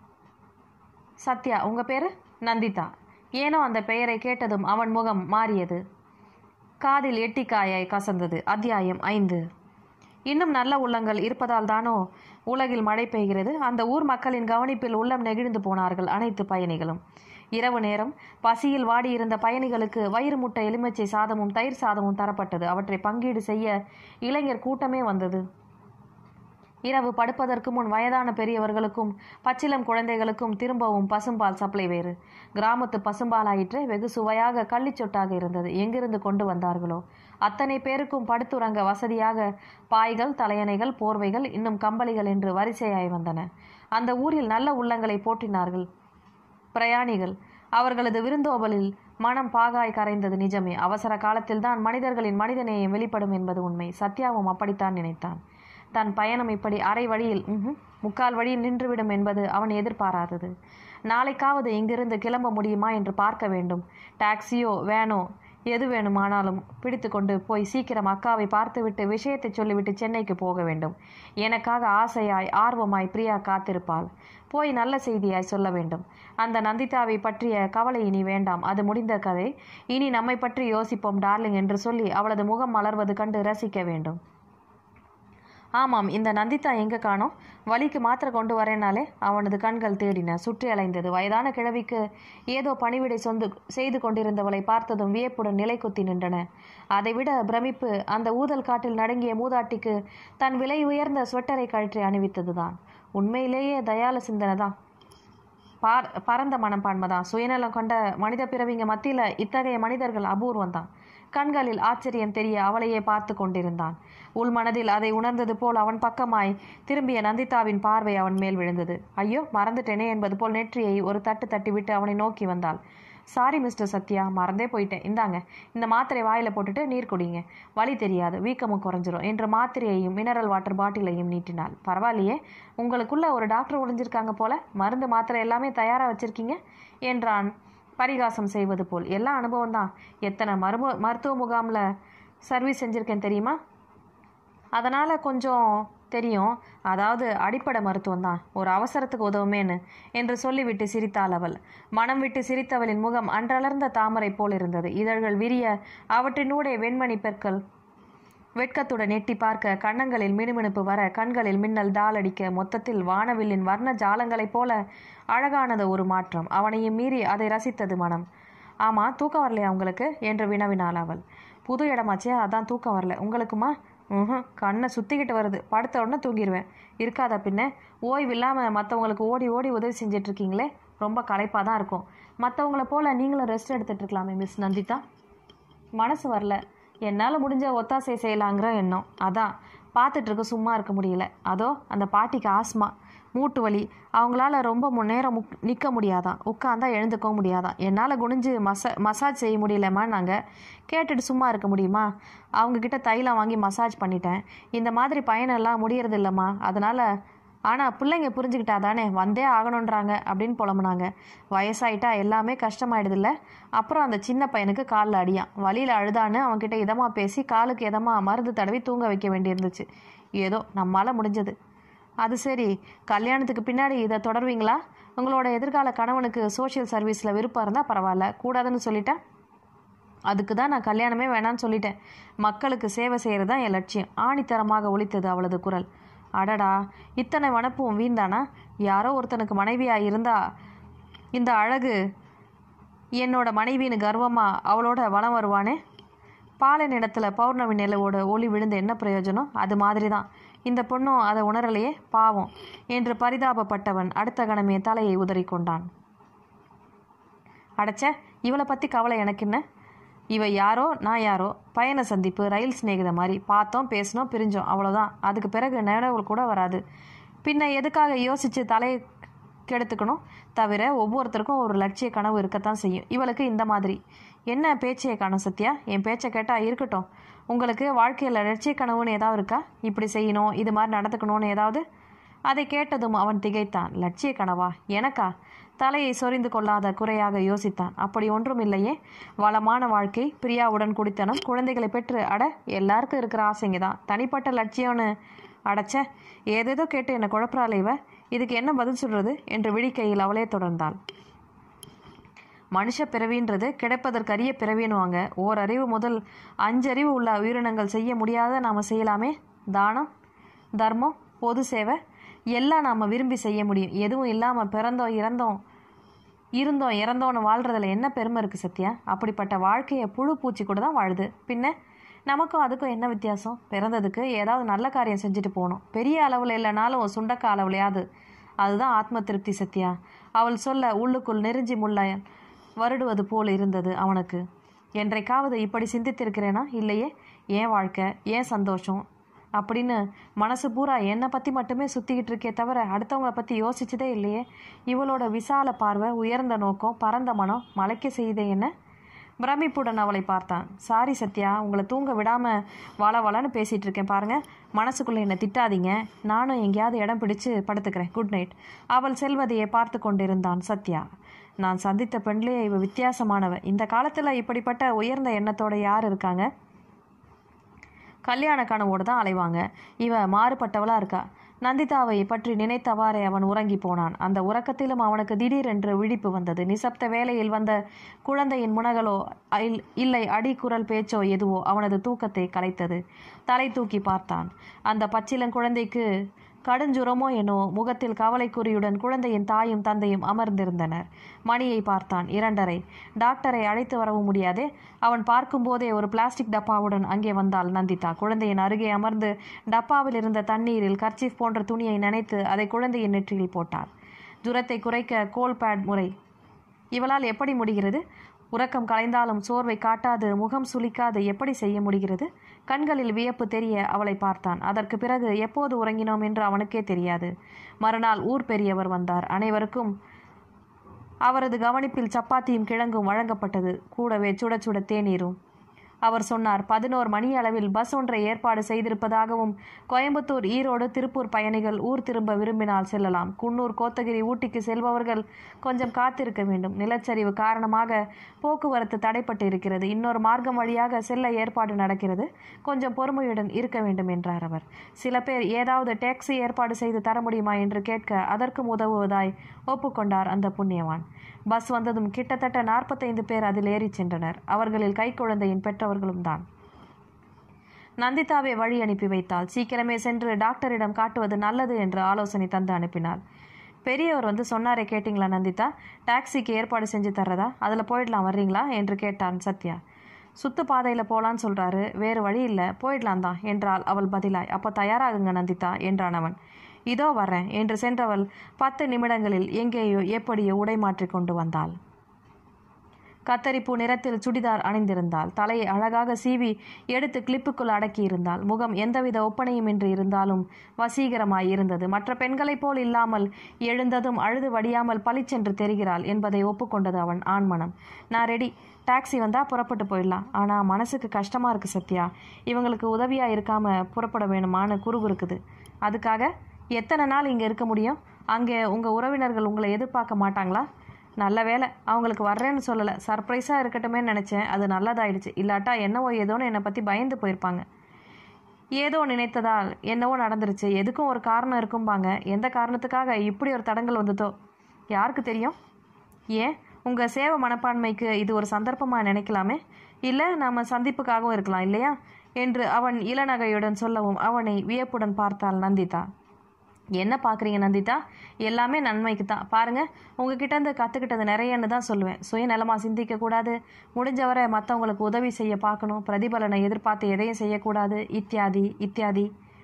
சத்யா உங்கள் பேர் நந்திதா ஏனோ அந்த பெயரை கேட்டதும் அவன் முகம் மாறியது காதில் எட்டிக்காயாய் கசந்தது அத்தியாயம் ஐந்து இன்னும் நல்ல உள்ளங்கள் இருப்பதால் தானோ உலகில் மழை பெய்கிறது அந்த ஊர் மக்களின் கவனிப்பில் உள்ளம் நெகிழ்ந்து போனார்கள் அனைத்து பயணிகளும் இரவு நேரம் பசியில் வாடியிருந்த பயணிகளுக்கு வயிறு முட்டை எலுமிச்சை சாதமும் தயிர் சாதமும் தரப்பட்டது அவற்றை பங்கீடு செய்ய இளைஞர் கூட்டமே வந்தது இரவு படுப்பதற்கு முன் வயதான பெரியவர்களுக்கும் பச்சிலம் குழந்தைகளுக்கும் திரும்பவும் பசும்பால் சப்ளை வேறு கிராமத்து பசும்பால் ஆயிற்றே வெகு சுவையாக கள்ளிச்சொட்டாக இருந்தது எங்கிருந்து கொண்டு வந்தார்களோ அத்தனை பேருக்கும் படுத்துறங்க வசதியாக பாய்கள் தலையணைகள் போர்வைகள் இன்னும் கம்பளிகள் என்று வரிசையாய் வந்தன அந்த ஊரில் நல்ல உள்ளங்களை போற்றினார்கள் பிரயாணிகள் அவர்களது விருந்தோம்பலில் மனம் பாகாய் கரைந்தது நிஜமே அவசர காலத்தில்தான் மனிதர்களின் மனிதநேயம் வெளிப்படும் என்பது உண்மை சத்யாவும் அப்படித்தான் நினைத்தான் தன் பயணம் இப்படி அரை வழியில் ம்ஹும், முக்கால் வழியில் நின்றுவிடும் என்பது அவன் எதிர்பாராதது நாளைக்காவது இங்கிருந்து கிளம்ப முடியுமா என்று பார்க்க வேண்டும் டாக்ஸியோ வேனோ எது வேணுமானாலும் பிடித்து கொண்டு போய் சீக்கிரம் அக்காவை பார்த்துவிட்டு விஷயத்தை சொல்லிவிட்டு சென்னைக்கு போக வேண்டும் எனக்காக ஆசையாய் ஆர்வமாய் பிரியா காத்திருப்பாள் போய் நல்ல செய்தியாய் சொல்ல வேண்டும் அந்த நந்திதாவை பற்றிய கவலை இனி வேண்டாம் அது முடிந்த கதை இனி நம்மை பற்றி யோசிப்போம் டார்லிங் என்று சொல்லி அவளது முகம் மலர்வது கண்டு ரசிக்க வேண்டும் ஆமாம் இந்த நந்திதா எங்கே காணோம் வலிக்கு மாத்திரை கொண்டு வரேனாலே அவனது கண்கள் தேடின சுற்றி அலைந்தது வயதான கிழவிக்கு ஏதோ பணிவிடை சொந்து செய்து கொண்டிருந்தவளை பார்த்ததும் வியப்புடன் நிலை குத்தி நின்றன அதைவிட பிரமிப்பு அந்த ஊதல் காட்டில் நடுங்கிய மூதாட்டிக்கு தன் விலை உயர்ந்த ஸ்வெட்டரை கழற்றி அணிவித்ததுதான் உண்மையிலேயே தயால சிந்தனை தான் பார் பரந்த மனப்பான்மை தான் சுயநலம் கொண்ட மனித பிறவிங்க மத்தியில் இத்தகைய மனிதர்கள் அபூர்வம் தான் கண்களில் ஆச்சரியம் தெரிய அவளையே பார்த்து கொண்டிருந்தான் உள் மனதில் அதை உணர்ந்தது போல் அவன் பக்கமாய் திரும்பிய நந்திதாவின் பார்வை அவன் மேல் விழுந்தது ஐயோ மறந்துட்டேனே என்பது போல் நெற்றியை ஒரு தட்டு தட்டிவிட்டு அவனை நோக்கி வந்தாள் சாரி மிஸ்டர் சத்யா மறந்தே போயிட்டேன் இந்தாங்க இந்த மாத்திரை வாயில் போட்டுட்டு நீர் குடிங்க வலி தெரியாது வீக்கமும் குறைஞ்சிரும் என்று மாத்திரையையும் மினரல் வாட்டர் பாட்டிலையும் நீட்டினாள் பரவாயில்லையே உங்களுக்குள்ள ஒரு டாக்டர் ஒளிஞ்சிருக்காங்க போல மருந்து மாத்திரை எல்லாமே தயாராக வச்சிருக்கீங்க என்றான் பரிகாசம் செய்வது போல் எல்லா அனுபவம் தான் எத்தனை மரும மருத்துவ முகாமில் சர்வீஸ் செஞ்சுருக்கேன் தெரியுமா அதனால் கொஞ்சம் தெரியும் அதாவது அடிப்படை மருத்துவம் தான் ஒரு அவசரத்துக்கு உதவுமேன்னு என்று சொல்லிவிட்டு சிரித்தாள் அவள் மனம் விட்டு சிரித்தவளின் முகம் அன்றளர்ந்த தாமரை போல் இருந்தது இதழ்கள் விரிய அவற்றினூடே வெண்மணி பெற்கள் வெட்கத்துடன் எட்டி பார்க்க கன்னங்களில் மினுமினுப்பு வர கண்களில் மின்னல் தாளடிக்க மொத்தத்தில் வானவில்லின் வர்ண ஜாலங்களைப் போல அழகானது ஒரு மாற்றம் அவனையும் மீறி அதை ரசித்தது மனம் ஆமா தூக்கம் வரலையா உங்களுக்கு என்று வினவினாள் அவள் புது இடமாச்சே அதான் தூக்கம் வரல உங்களுக்குமா ம் கண்ணை சுற்றிக்கிட்டு வருது படுத்த உடனே தூங்கிடுவேன் இருக்காதா பின்ன ஓய்வு இல்லாமல் மற்றவங்களுக்கு ஓடி ஓடி உதவி செஞ்சுட்டு இருக்கீங்களே ரொம்ப களைப்பாக தான் இருக்கும் மற்றவங்கள போல் நீங்களும் ரெஸ்ட் எடுத்துட்டு இருக்கலாமே மிஸ் நந்திதா மனசு வரல என்னால் முடிஞ்ச ஒத்தாசை செய்யலாங்கிற எண்ணம் அதான் பார்த்துட்டு இருக்க சும்மா இருக்க முடியல அதோ அந்த பாட்டிக்கு ஆஸ்மா மூட்டு வலி அவங்களால ரொம்ப மு- நேரம் முக் நிற்க முடியாதான் உட்காந்தா எழுந்துக்கவும் முடியாதான் என்னால் குனிஞ்சு மசா மசாஜ் செய்ய முடியலம்மா நாங்கள் கேட்டுட்டு சும்மா இருக்க முடியுமா அவங்கக்கிட்ட தைலம் வாங்கி மசாஜ் பண்ணிட்டேன் இந்த மாதிரி பயனெல்லாம் முடியறது இல்லைம்மா அதனால் ஆனால் பிள்ளைங்க புரிஞ்சுக்கிட்டா தானே வந்தே ஆகணுன்றாங்க அப்படின்னு புலம்புனாங்க வயசாயிட்டா எல்லாமே கஷ்டமாயிடுதுல்ல அப்புறம் அந்த சின்ன பையனுக்கு காலில் அடியான் வழியில் அழுதான்னு அவன்கிட்ட இதமாக பேசி காலுக்கு இதமாக மருந்து தடவி தூங்க வைக்க வேண்டியிருந்துச்சு ஏதோ நம்மால் முடிஞ்சது அது சரி கல்யாணத்துக்கு பின்னாடி இதை தொடர்வீங்களா உங்களோட எதிர்கால கணவனுக்கு சோஷியல் சர்வீஸில் விருப்பம் இருந்தால் பரவாயில்ல கூடாதுன்னு சொல்லிட்டேன் அதுக்கு தான் நான் கல்யாணமே வேணான்னு சொல்லிட்டேன் மக்களுக்கு சேவை செய்கிறது தான் என் லட்சியம் ஆணித்தரமாக ஒலித்தது அவளது குரல் அடடா இத்தனை வனப்பும் வீண்தானா யாரோ ஒருத்தனுக்கு மனைவியாக இருந்தா இந்த அழகு என்னோட மனைவின்னு கர்வமா அவளோட வலம் வருவானே பாலனிடத்தில் பௌர்ணமி நிலவோட ஒளி விழுந்து என்ன பிரயோஜனம் அது மாதிரி தான் இந்த பொண்ணும் அதை உணரலையே பாவம் என்று பரிதாபப்பட்டவன் அடுத்த கணமே தலையை உதறிக்கொண்டான் அடைச்ச இவளை பற்றி கவலை எனக்கு என்ன இவ யாரோ நான் யாரோ பயண சந்திப்பு ரயில் சிநேகித மாதிரி பார்த்தோம் பேசினோம் பிரிஞ்சோம் அவ்வளோதான் அதுக்கு பிறகு நினைவு கூட வராது பின்ன எதுக்காக யோசித்து தலையை கெடுத்துக்கணும் தவிர ஒவ்வொருத்தருக்கும் ஒரு லட்சிய கனவு இருக்கத்தான் செய்யும் இவளுக்கு இந்த மாதிரி என்ன பேச்சையை காணும் சத்யா என் பேச்சை கேட்டால் இருக்கட்டும் உங்களுக்கு வாழ்க்கையில் லட்சிய கனவுன்னு ஏதாவது இருக்கா இப்படி செய்யணும் இது மாதிரி நடந்துக்கணும்னு ஏதாவது அதை கேட்டதும் அவன் திகைத்தான் லட்சிய கனவா எனக்கா தலையை சொரிந்து கொள்ளாத குறையாக யோசித்தான் அப்படி ஒன்றும் இல்லையே வளமான வாழ்க்கை பிரியாவுடன் குடித்தனம் குழந்தைகளை பெற்று அட எல்லாருக்கும் இருக்கிற ஆசைங்க தான் தனிப்பட்ட லட்சியம்னு அடைச்ச ஏதேதோ கேட்டு என்னை குழப்பறாள் இவ இதுக்கு என்ன பதில் சொல்றது என்று விழிக்கையில் அவளே தொடர்ந்தாள் மனுஷ பிறவின்றது கிடைப்பதற்கரிய பிறவின்னுவாங்க ஓரறிவு முதல் அஞ்சறிவு உள்ள உயிரினங்கள் செய்ய முடியாத நாம் செய்யலாமே தானம் தர்மம் பொது சேவை எல்லாம் நாம் விரும்பி செய்ய முடியும் எதுவும் இல்லாமல் பிறந்தோம் இறந்தோம் இருந்தோம் இறந்தோன்னு வாழ்றதுல என்ன பெருமை இருக்குது சத்யா அப்படிப்பட்ட வாழ்க்கையை புழு பூச்சி கூட தான் வாழுது பின்ன நமக்கும் அதுக்கும் என்ன வித்தியாசம் பிறந்ததுக்கு ஏதாவது நல்ல காரியம் செஞ்சுட்டு போகணும் பெரிய அளவில் இல்லைனாலும் ஒரு சுண்டக்க அளவுலையாவது அதுதான் ஆத்ம திருப்தி சத்யா அவள் சொல்ல உள்ளுக்குள் நெருஞ்சி முள்ளாயன் வருடுவது போல் இருந்தது அவனுக்கு என்றைக்காவது இப்படி சிந்தித்திருக்கிறேனா இல்லையே ஏன் வாழ்க்கை ஏன் சந்தோஷம் அப்படின்னு மனசு பூரா என்னை பற்றி மட்டுமே சுற்றிக்கிட்டு இருக்கே தவிர அடுத்தவங்கள பற்றி யோசிச்சதே இல்லையே இவளோட விசால பார்வை உயர்ந்த நோக்கம் பரந்த மனம் மலைக்க செய்தே என்ன பிரமிப்புடன் அவளை பார்த்தான் சாரி சத்யா உங்களை தூங்க விடாமல் வள வளன்னு பேசிகிட்டு இருக்கேன் பாருங்கள் மனசுக்குள்ளே என்னை திட்டாதீங்க நானும் எங்கேயாவது இடம் பிடிச்சு படுத்துக்கிறேன் குட் நைட் அவள் செல்வதையே பார்த்து கொண்டிருந்தான் சத்யா நான் சந்தித்த பெண்லேயே இவ வித்தியாசமானவ இந்த காலத்தில் இப்படிப்பட்ட உயர்ந்த எண்ணத்தோட யார் இருக்காங்க கல்யாண கனவோடு தான் அலைவாங்க இவ மாறுபட்டவளா இருக்கா நந்திதாவை பற்றி நினைத்தவாறே அவன் உறங்கி போனான் அந்த உறக்கத்திலும் அவனுக்கு திடீரென்று விழிப்பு வந்தது நிசப்த வேளையில் வந்த குழந்தையின் முனகலோ இல்- இல்லை அடிக்குரல் பேச்சோ எதுவோ அவனது தூக்கத்தை கலைத்தது தலை தூக்கி பார்த்தான் அந்த பச்சிளங்குழந்தைக்கு கடுஞ்சுரமோ என்னோ முகத்தில் கவலைக்குறியுடன் குழந்தையின் தாயும் தந்தையும் அமர்ந்திருந்தனர் மணியை பார்த்தான் இரண்டரை டாக்டரை அழைத்து வரவும் முடியாதே அவன் பார்க்கும்போதே ஒரு பிளாஸ்டிக் டப்பாவுடன் அங்கே வந்தாள் நந்திதா குழந்தையின் அருகே அமர்ந்து டப்பாவில் இருந்த தண்ணீரில் கர்ச்சீஃப் போன்ற துணியை நனைத்து அதை குழந்தையின் நெற்றியில் போட்டாள் ஜுரத்தை குறைக்க கோல் பேட் முறை இவளால் எப்படி முடிகிறது உறக்கம் கலைந்தாலும் சோர்வை காட்டாது முகம் சுளிக்காது எப்படி செய்ய முடிகிறது கண்களில் வியப்பு தெரிய அவளை பார்த்தான் அதற்கு பிறகு எப்போது உறங்கினோம் என்று அவனுக்கே தெரியாது மறுநாள் ஊர் பெரியவர் வந்தார் அனைவருக்கும் அவரது கவனிப்பில் சப்பாத்தியும் கிழங்கும் வழங்கப்பட்டது கூடவே சுட சுட தேநீரும் அவர் சொன்னார் பதினோரு மணி அளவில் பஸ் ஒன்றை ஏற்பாடு செய்திருப்பதாகவும் கோயம்புத்தூர் ஈரோடு திருப்பூர் பயணிகள் ஊர் திரும்ப விரும்பினால் செல்லலாம் குன்னூர் கோத்தகிரி ஊட்டிக்கு செல்பவர்கள் கொஞ்சம் காத்திருக்க வேண்டும் நிலச்சரிவு காரணமாக போக்குவரத்து தடைப்பட்டு இருக்கிறது இன்னொரு மார்க்கம் வழியாக செல்ல ஏற்பாடு நடக்கிறது கொஞ்சம் பொறுமையுடன் இருக்க வேண்டும் என்றார் அவர் சில பேர் ஏதாவது டாக்ஸி ஏற்பாடு செய்து தர முடியுமா என்று கேட்க அதற்கும் உதவுவதாய் ஒப்புக்கொண்டார் அந்த புண்ணியவான் பஸ் வந்ததும் கிட்டத்தட்ட நாற்பத்தைந்து பேர் அதில் ஏறிச் சென்றனர் அவர்களில் கைக்குழந்தையின் பெற்றவர்களும் தான் நந்திதாவை வழி அனுப்பி வைத்தாள் சீக்கிரமே சென்று டாக்டரிடம் காட்டுவது நல்லது என்று ஆலோசனை தந்து அனுப்பினாள் பெரியவர் வந்து சொன்னாரே கேட்டிங்களா நந்திதா டாக்ஸிக்கு ஏற்பாடு செஞ்சு தர்றதா அதில் போயிடலாம் வர்றீங்களா என்று கேட்டான் சத்யா சுத்து பாதையில் போலான்னு சொல்றாரு வேறு வழி இல்லை போயிடலாம் தான் என்றாள் அவள் பதிலாய் அப்போ தயாராகுங்க நந்திதா என்றான் அவன் இதோ வர்றேன் என்று சென்றவள் பத்து நிமிடங்களில் எங்கேயோ எப்படியோ உடை மாற்றிக் கொண்டு வந்தாள் கத்தரிப்பூ நிறத்தில் சுடிதார் அணிந்திருந்தாள் தலையை அழகாக சீவி எடுத்து கிளிப்புக்குள் அடக்கியிருந்தாள் முகம் எந்தவித ஒப்பனையுமின்றி இருந்தாலும் வசீகரமாய் இருந்தது மற்ற பெண்களைப் போல் இல்லாமல் எழுந்ததும் அழுது வடியாமல் பளிச்சென்று தெரிகிறாள் என்பதை ஒப்புக்கொண்டது அவன் ஆண்மனம் நான் ரெடி டாக்ஸி வந்தா புறப்பட்டு போயிடலாம் ஆனா மனசுக்கு கஷ்டமா இருக்கு சத்யா இவங்களுக்கு உதவியா இருக்காம புறப்பட வேணுமான்னு குறுகுறுக்குது அதுக்காக எத்தனை நாள் இங்க இருக்க முடியும் அங்கே உங்க உறவினர்கள் உங்களை எதிர்பார்க்க மாட்டாங்களா நல்ல வேலை அவங்களுக்கு வர்றேன்னு சொல்லலை சர்ப்ரைஸாக இருக்கட்டுமே நினச்சேன் அது நல்லதாயிடுச்சு இல்லாட்டா என்னவோ ஏதோன்னு என்னை பற்றி பயந்து போயிருப்பாங்க ஏதோ நினைத்ததால் என்னவோ நடந்துருச்சு எதுக்கும் ஒரு காரணம் இருக்கும்பாங்க எந்த காரணத்துக்காக இப்படி ஒரு தடங்கள் வந்ததோ யாருக்கு தெரியும் ஏன் உங்கள் சேவை மனப்பான்மைக்கு இது ஒரு சந்தர்ப்பமாக நினைக்கலாமே இல்லை நம்ம சந்திப்புக்காகவும் இருக்கலாம் இல்லையா என்று அவன் இளநகையுடன் சொல்லவும் அவனை வியப்புடன் பார்த்தாள் நந்திதா என்ன பார்க்குறீங்க நந்திதா எல்லாமே நன்மைக்கு தான் பாருங்க உங்ககிட்ட இருந்து கற்றுக்கிட்டது நிறையன்னு தான் சொல்லுவேன் சுயநலமாக சிந்திக்கக்கூடாது முடிஞ்சவரை மற்றவங்களுக்கு உதவி செய்ய பார்க்கணும் பிரதிபலனை எதிர்பார்த்து எதையும் செய்யக்கூடாது இத்தியாதி இத்தியாதி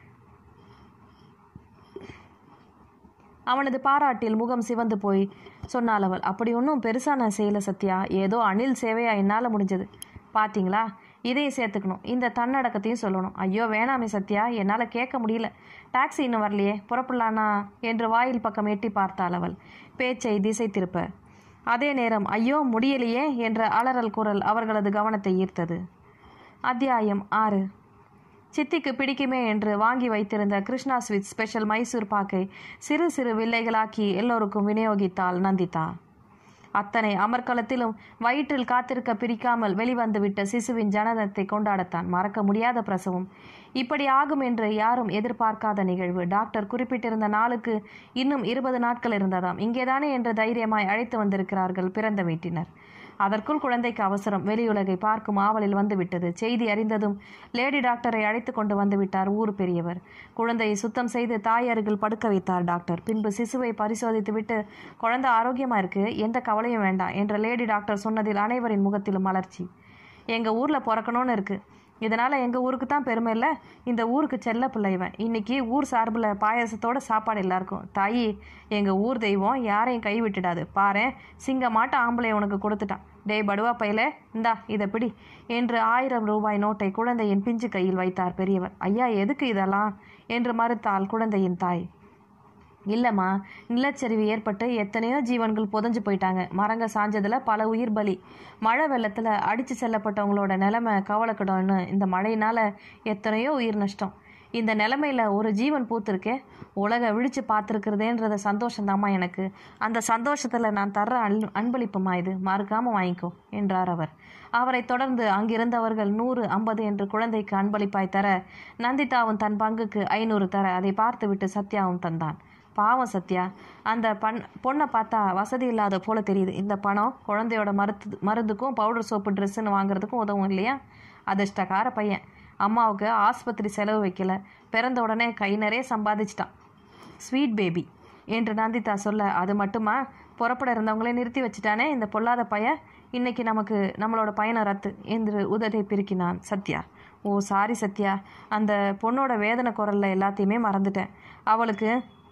அவனது பாராட்டில் முகம் சிவந்து போய் சொன்னாள் அவள் அப்படி ஒன்றும் பெருசாக நான் செய்யலை சத்யா ஏதோ அணில் சேவையா என்னால் முடிஞ்சது பாத்தீங்களா இதையும் சேர்த்துக்கணும் இந்த தன்னடக்கத்தையும் சொல்லணும் ஐயோ வேணாமே சத்யா என்னால் கேட்க முடியல டாக்ஸி இன்னும் வரலையே புறப்படலானா என்று வாயில் பக்கம் எட்டி பார்த்தாள் அவள் பேச்சை திசை திருப்ப அதே நேரம் ஐயோ முடியலையே என்ற அலறல் குரல் அவர்களது கவனத்தை ஈர்த்தது அத்தியாயம் ஆறு சித்திக்கு பிடிக்குமே என்று வாங்கி வைத்திருந்த கிருஷ்ணா ஸ்வீட் ஸ்பெஷல் மைசூர் பாக்கை சிறு சிறு வில்லைகளாக்கி எல்லோருக்கும் விநியோகித்தாள் நந்திதா அத்தனை அமர்க்களத்திலும் வயிற்றில் காத்திருக்க பிரிக்காமல் வெளிவந்துவிட்ட சிசுவின் ஜனனத்தை கொண்டாடத்தான் மறக்க முடியாத பிரசவம் இப்படி ஆகும் என்று யாரும் எதிர்பார்க்காத நிகழ்வு டாக்டர் குறிப்பிட்டிருந்த நாளுக்கு இன்னும் இருபது நாட்கள் இருந்ததாம் இங்கேதானே என்று தைரியமாய் அழைத்து வந்திருக்கிறார்கள் பிறந்த வீட்டினர் அதற்குள் குழந்தைக்கு அவசரம் வெளியுலகை பார்க்கும் ஆவலில் வந்துவிட்டது செய்தி அறிந்ததும் லேடி டாக்டரை அழைத்து கொண்டு வந்து விட்டார் ஊர் பெரியவர் குழந்தையை சுத்தம் செய்து தாய் அருகில் படுக்க வைத்தார் டாக்டர் பின்பு சிசுவை பரிசோதித்துவிட்டு குழந்தை ஆரோக்கியமா இருக்கு எந்த கவலையும் வேண்டாம் என்ற லேடி டாக்டர் சொன்னதில் அனைவரின் முகத்திலும் மலர்ச்சி எங்க ஊர்ல பிறக்கணும்னு இருக்கு இதனால எங்க ஊருக்கு தான் பெருமை இல்லை இந்த ஊருக்கு செல்ல பிள்ளை இவன் இன்னைக்கு ஊர் சார்பில் பாயாசத்தோட சாப்பாடு எல்லாருக்கும் தாயி எங்க ஊர் தெய்வம் யாரையும் கை விட்டுடாது பாரேன் சிங்கமாட்ட ஆம்பளை உனக்கு கொடுத்துட்டான் டேய் படுவா பையல இந்தா இதை பிடி என்று ஆயிரம் ரூபாய் நோட்டை குழந்தையின் பிஞ்சு கையில் வைத்தார் பெரியவர் ஐயா எதுக்கு இதெல்லாம் என்று மறுத்தாள் குழந்தையின் தாய் இல்லைம்மா நிலச்சரிவு ஏற்பட்டு எத்தனையோ ஜீவன்கள் புதஞ்சு போயிட்டாங்க மரங்க சாஞ்சதுல பல உயிர் பலி மழை வெள்ளத்தில் அடித்து செல்லப்பட்டவங்களோட நிலைமை கவலைக்கிடம்னு இந்த மழையினால எத்தனையோ உயிர் நஷ்டம் இந்த நிலமையில ஒரு ஜீவன் பூத்திருக்கே உலக விழிச்சு பார்த்துருக்கிறதேன்றத சந்தோஷந்தாம்மா எனக்கு அந்த சந்தோஷத்தில் நான் தர்ற அன் அன்பளிப்புமா இது மறுக்காமல் வாங்கிக்கோ என்றார் அவர் அவரை தொடர்ந்து அங்கிருந்தவர்கள் நூறு ஐம்பது என்று குழந்தைக்கு அன்பளிப்பாய் தர நந்திதாவும் தன் பங்குக்கு ஐநூறு தர அதை பார்த்துவிட்டு சத்யாவும் தந்தான் பாவம் சத்யா அந்த பண் பொண்ணை பார்த்தா வசதி இல்லாத போல தெரியுது இந்த பணம் குழந்தையோட மருந்து மருந்துக்கும் பவுடர் சோப்பு ட்ரெஸ்ஸுன்னு வாங்குறதுக்கும் உதவும் இல்லையா அதிர்ஷ்டக்கார பையன் அம்மாவுக்கு ஆஸ்பத்திரி செலவு வைக்கல பிறந்த உடனே கை நிறைய சம்பாதிச்சிட்டான் ஸ்வீட் பேபி என்று நந்திதா சொல்ல அது மட்டுமா புறப்பட இருந்தவங்களே நிறுத்தி வச்சுட்டானே இந்த பொல்லாத பையன் இன்னைக்கு நமக்கு நம்மளோட பயண ரத்து என்று உதட்டை பிரிக்கினான் சத்யா ஓ சாரி சத்யா அந்த பொண்ணோட வேதனை குரல்ல எல்லாத்தையுமே மறந்துட்டேன் அவளுக்கு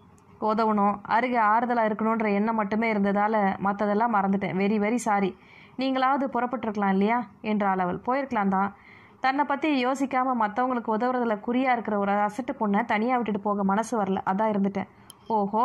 உதவணும் அருகே ஆறுதலாக இருக்கணுன்ற எண்ணம் மட்டுமே இருந்ததால் மற்றதெல்லாம் மறந்துட்டேன் வெரி வெரி சாரி நீங்களாவது புறப்பட்டிருக்கலாம் இல்லையா என்றாள் அவள் போயிருக்கலாம் தான் தன்னை பற்றி யோசிக்காமல் மற்றவங்களுக்கு உதவுறதுல குறியாக இருக்கிற ஒரு அசட்டு பொண்ணை தனியாக விட்டுட்டு போக மனசு வரல அதான் இருந்துட்டேன் ஓஹோ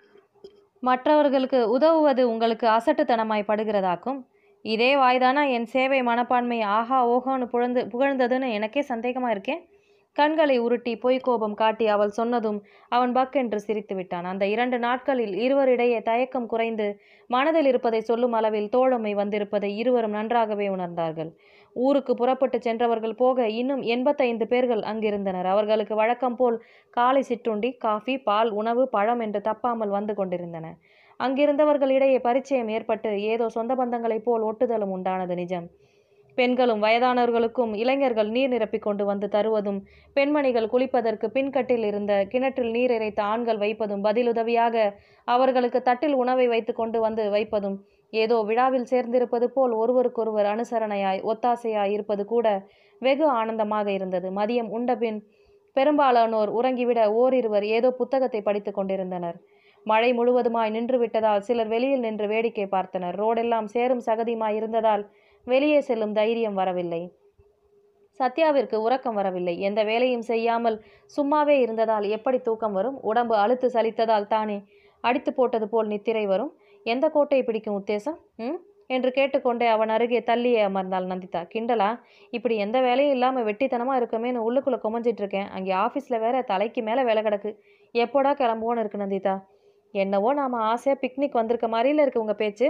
மற்றவர்களுக்கு உதவுவது உங்களுக்கு அசட்டுத்தனமாய் படுகிறதாக்கும் இதே வாய்தானா என் சேவை மனப்பான்மை ஆஹா ஓஹோன்னு புகழ்ந்து புகழ்ந்ததுன்னு எனக்கே சந்தேகமாக இருக்கேன் கண்களை உருட்டி பொய் கோபம் காட்டி அவள் சொன்னதும் அவன் பக்கென்று சிரித்து விட்டான் அந்த இரண்டு நாட்களில் இருவரிடையே தயக்கம் குறைந்து மனதில் இருப்பதை சொல்லும் அளவில் தோழமை வந்திருப்பதை இருவரும் நன்றாகவே உணர்ந்தார்கள் ஊருக்கு புறப்பட்டு சென்றவர்கள் போக இன்னும் எண்பத்தைந்து பேர்கள் அங்கிருந்தனர் அவர்களுக்கு வழக்கம் போல் காலை சிற்றுண்டி காஃபி பால் உணவு பழம் என்று தப்பாமல் வந்து கொண்டிருந்தன அங்கிருந்தவர்களிடையே பரிச்சயம் ஏற்பட்டு ஏதோ சொந்த பந்தங்களைப் போல் ஒட்டுதலும் உண்டானது நிஜம் பெண்களும் வயதானவர்களுக்கும் இளைஞர்கள் நீர் நிரப்பிக் கொண்டு வந்து தருவதும் பெண்மணிகள் குளிப்பதற்கு பின்கட்டில் இருந்த கிணற்றில் நீர் இறைத்த ஆண்கள் வைப்பதும் பதிலுதவியாக அவர்களுக்கு தட்டில் உணவை வைத்து கொண்டு வந்து வைப்பதும் ஏதோ விழாவில் சேர்ந்திருப்பது போல் ஒருவருக்கொருவர் அனுசரணையாய் ஒத்தாசையாய் இருப்பது கூட வெகு ஆனந்தமாக இருந்தது மதியம் உண்டபின் பெரும்பாலானோர் உறங்கிவிட ஓரிருவர் ஏதோ புத்தகத்தை படித்துக் கொண்டிருந்தனர் மழை முழுவதுமாய் நின்று விட்டதால் சிலர் வெளியில் நின்று வேடிக்கை பார்த்தனர் ரோடெல்லாம் சேரும் சகதியுமாய் இருந்ததால் வெளியே செல்லும் தைரியம் வரவில்லை சத்யாவிற்கு உறக்கம் வரவில்லை எந்த வேலையும் செய்யாமல் சும்மாவே இருந்ததால் எப்படி தூக்கம் வரும் உடம்பு அழுத்து சலித்ததால் தானே அடித்து போட்டது போல் நித்திரை வரும் எந்த கோட்டையை பிடிக்கும் உத்தேசம் ம் என்று கேட்டுக்கொண்டே அவன் அருகே தள்ளியே அமர்ந்தாள் நந்திதா கிண்டலா இப்படி எந்த வேலையும் இல்லாமல் வெட்டித்தனமாக இருக்கமேன்னு உள்ளுக்குள்ளே குமஞ்சிட்டு இருக்கேன் அங்கே ஆஃபீஸில் வேற தலைக்கு மேலே வேலை கிடக்கு எப்போடா கிளம்புவோன்னு இருக்கு நந்திதா என்னவோ நாம் ஆசையாக பிக்னிக் வந்திருக்க மாதிரில இருக்கு உங்கள் பேச்சு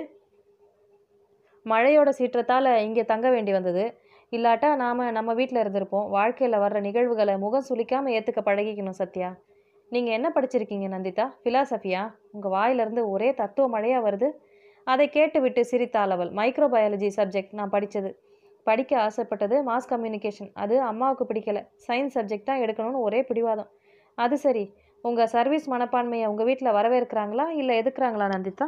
மழையோட சீற்றத்தால் இங்கே தங்க வேண்டி வந்தது இல்லாட்டா நாம் நம்ம வீட்டில் இருந்திருப்போம் வாழ்க்கையில் வர்ற நிகழ்வுகளை முகம் சுளிக்காமல் ஏற்றுக்க பழகிக்கணும் சத்யா நீங்கள் என்ன படிச்சிருக்கீங்க நந்திதா ஃபிலாசபியா உங்கள் வாயிலிருந்து ஒரே தத்துவ மழையாக வருது அதை கேட்டுவிட்டு சிரித்தாள் அவள் மைக்ரோபயாலஜி சப்ஜெக்ட் நான் படித்தது படிக்க ஆசைப்பட்டது மாஸ் கம்யூனிகேஷன் அது அம்மாவுக்கு பிடிக்கல சயின்ஸ் சப்ஜெக்ட் தான் எடுக்கணும்னு ஒரே பிடிவாதம் அது சரி உங்கள் சர்வீஸ் மனப்பான்மையை உங்கள் வீட்டில் வரவேற்கிறாங்களா இல்லை எதுக்குறாங்களா நந்திதா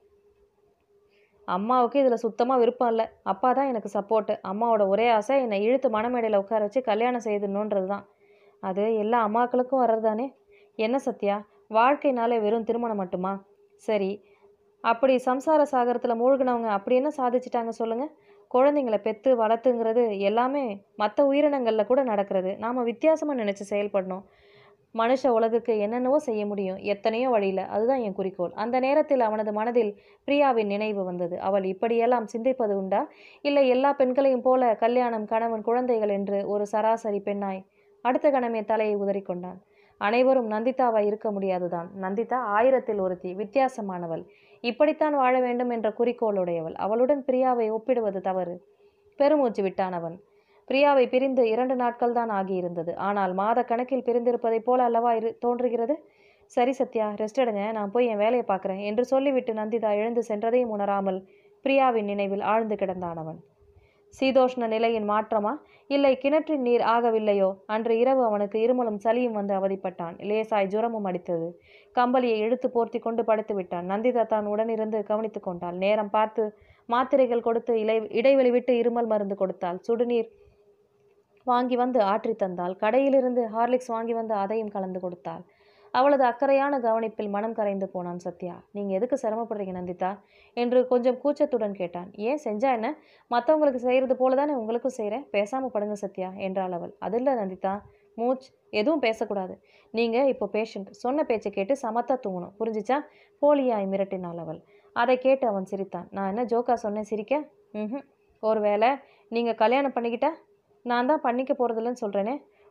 அம்மாவுக்கு இதில் சுத்தமாக விருப்பம் இல்லை அப்பா தான் எனக்கு சப்போர்ட்டு அம்மாவோட ஒரே ஆசை என்னை இழுத்து மணமேடையில் உட்கார வச்சு கல்யாணம் செய்துணுன்றது தான் அது எல்லா அம்மாக்களுக்கும் வர்றது தானே என்ன சத்யா வாழ்க்கைனாலே வெறும் திருமணம் மட்டுமா சரி அப்படி சம்சார சாகரத்தில் மூழ்கினவங்க அப்படி என்ன சாதிச்சிட்டாங்க சொல்லுங்கள் குழந்தைங்களை பெற்று வளர்த்துங்கிறது எல்லாமே மற்ற உயிரினங்களில் கூட நடக்கிறது நாம் வித்தியாசமாக நினச்சி செயல்படணும் மனுஷ உலகுக்கு என்னென்னவோ செய்ய முடியும் எத்தனையோ வழியில் அதுதான் என் குறிக்கோள் அந்த நேரத்தில் அவனது மனதில் பிரியாவின் நினைவு வந்தது அவள் இப்படியெல்லாம் சிந்திப்பது உண்டா இல்லை எல்லா பெண்களையும் போல கல்யாணம் கணவன் குழந்தைகள் என்று ஒரு சராசரி பெண்ணாய் அடுத்த கணமே தலையை உதறிக்கொண்டான் அனைவரும் நந்திதாவாய் இருக்க முடியாதுதான் நந்திதா ஆயிரத்தில் ஒருத்தி வித்தியாசமானவள் இப்படித்தான் வாழ வேண்டும் என்ற குறிக்கோளுடையவள் அவளுடன் பிரியாவை ஒப்பிடுவது தவறு பெருமூச்சு விட்டான் அவன் பிரியாவை பிரிந்து இரண்டு நாட்கள் தான் ஆகியிருந்தது ஆனால் மாத கணக்கில் பிரிந்திருப்பதைப் போல அல்லவா இரு தோன்றுகிறது சரி சத்யா ரெஸ்ட் எடுங்க நான் போய் என் வேலையை பார்க்குறேன் என்று சொல்லிவிட்டு நந்திதா எழுந்து சென்றதையும் உணராமல் பிரியாவின் நினைவில் ஆழ்ந்து கிடந்தான் அவன் சீதோஷ்ண நிலையின் மாற்றமா இல்லை கிணற்றின் நீர் ஆகவில்லையோ அன்று இரவு அவனுக்கு இருமலும் சளியும் வந்து அவதிப்பட்டான் லேசாய் ஜுரமும் அடித்தது கம்பளியை இழுத்து போர்த்தி கொண்டு படுத்து விட்டான் நந்திதா தான் உடனிருந்து கவனித்து கொண்டாள் நேரம் பார்த்து மாத்திரைகள் கொடுத்து இலை இடைவெளி விட்டு இருமல் மருந்து கொடுத்தாள் சுடுநீர் வாங்கி வந்து ஆற்றி தந்தாள் கடையிலிருந்து ஹார்லிக்ஸ் வாங்கி வந்து அதையும் கலந்து கொடுத்தாள் அவளது அக்கறையான கவனிப்பில் மனம் கரைந்து போனான் சத்யா நீங்கள் எதுக்கு சிரமப்படுறீங்க நந்திதா என்று கொஞ்சம் கூச்சத்துடன் கேட்டான் ஏன் செஞ்சா என்ன மற்றவங்களுக்கு செய்கிறது போல தானே உங்களுக்கும் செய்கிறேன் பேசாமல் படுங்க சத்யா என்றாள் அவள் அதில்ல நந்திதா மூச் எதுவும் பேசக்கூடாது நீங்கள் இப்போ பேஷண்ட் சொன்ன பேச்சை கேட்டு சமத்தா தூங்கணும் புரிஞ்சிச்சா போலியாய் மிரட்டினாள் அவள் அதை கேட்டு அவன் சிரித்தான் நான் என்ன ஜோக்கா சொன்னேன் சிரிக்க ம் ஒருவேளை நீங்கள் கல்யாணம் பண்ணிக்கிட்டா நான் தான் பண்ணிக்க போகிறதில்லன்னு சொல்கிறேனே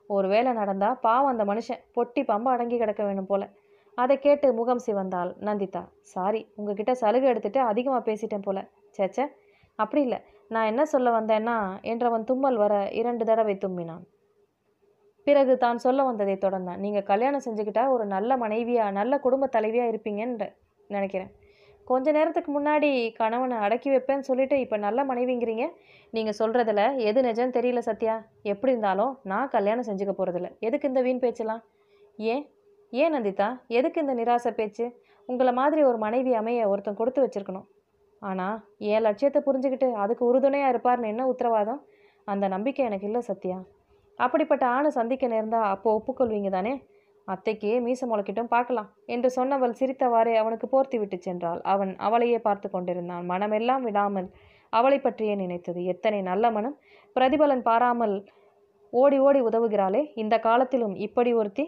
ஒரு வேளை நடந்தா பாவம் அந்த மனுஷன் பொட்டி பம்ப அடங்கி கிடக்க வேணும் போல அதை கேட்டு முகம் சிவந்தாள் நந்திதா சாரி உங்ககிட்ட சலுகை எடுத்துட்டு அதிகமாக பேசிட்டேன் போல சேச்சே அப்படி இல்லை நான் என்ன சொல்ல வந்தேன்னா என்றவன் தும்மல் வர இரண்டு தடவை தும்மினான் பிறகு தான் சொல்ல வந்ததை தொடர்ந்தான் நீங்கள் கல்யாணம் செஞ்சுக்கிட்டா ஒரு நல்ல மனைவியா நல்ல குடும்ப தலைவியா இருப்பீங்கன்னு நினைக்கிறேன் கொஞ்ச நேரத்துக்கு முன்னாடி கணவனை அடக்கி வைப்பேன்னு சொல்லிட்டு இப்போ நல்ல மனைவிங்கிறீங்க நீங்கள் சொல்கிறதுல எது நிஜம்னு தெரியல சத்யா எப்படி இருந்தாலும் நான் கல்யாணம் செஞ்சுக்க போகிறதில்ல எதுக்கு இந்த வீண் பேச்செல்லாம் ஏன் ஏன் நந்திதா எதுக்கு இந்த நிராசை பேச்சு உங்களை மாதிரி ஒரு மனைவி அமைய ஒருத்தன் கொடுத்து வச்சிருக்கணும் ஆனால் என் லட்சியத்தை புரிஞ்சுக்கிட்டு அதுக்கு உறுதுணையாக இருப்பார்னு என்ன உத்தரவாதம் அந்த நம்பிக்கை எனக்கு இல்லை சத்யா அப்படிப்பட்ட ஆணை சந்திக்க நேர்ந்தா அப்போ ஒப்புக்கொள்வீங்க தானே அத்தைக்கு மீச முளைக்கிட்டும் பார்க்கலாம் என்று சொன்னவள் சிரித்தவாறே அவனுக்கு போர்த்தி விட்டு சென்றாள் அவன் அவளையே பார்த்து கொண்டிருந்தான் மனமெல்லாம் விடாமல் அவளை பற்றியே நினைத்தது எத்தனை நல்ல மனம் பிரதிபலன் பாராமல் ஓடி ஓடி உதவுகிறாளே இந்த காலத்திலும் இப்படி ஒருத்தி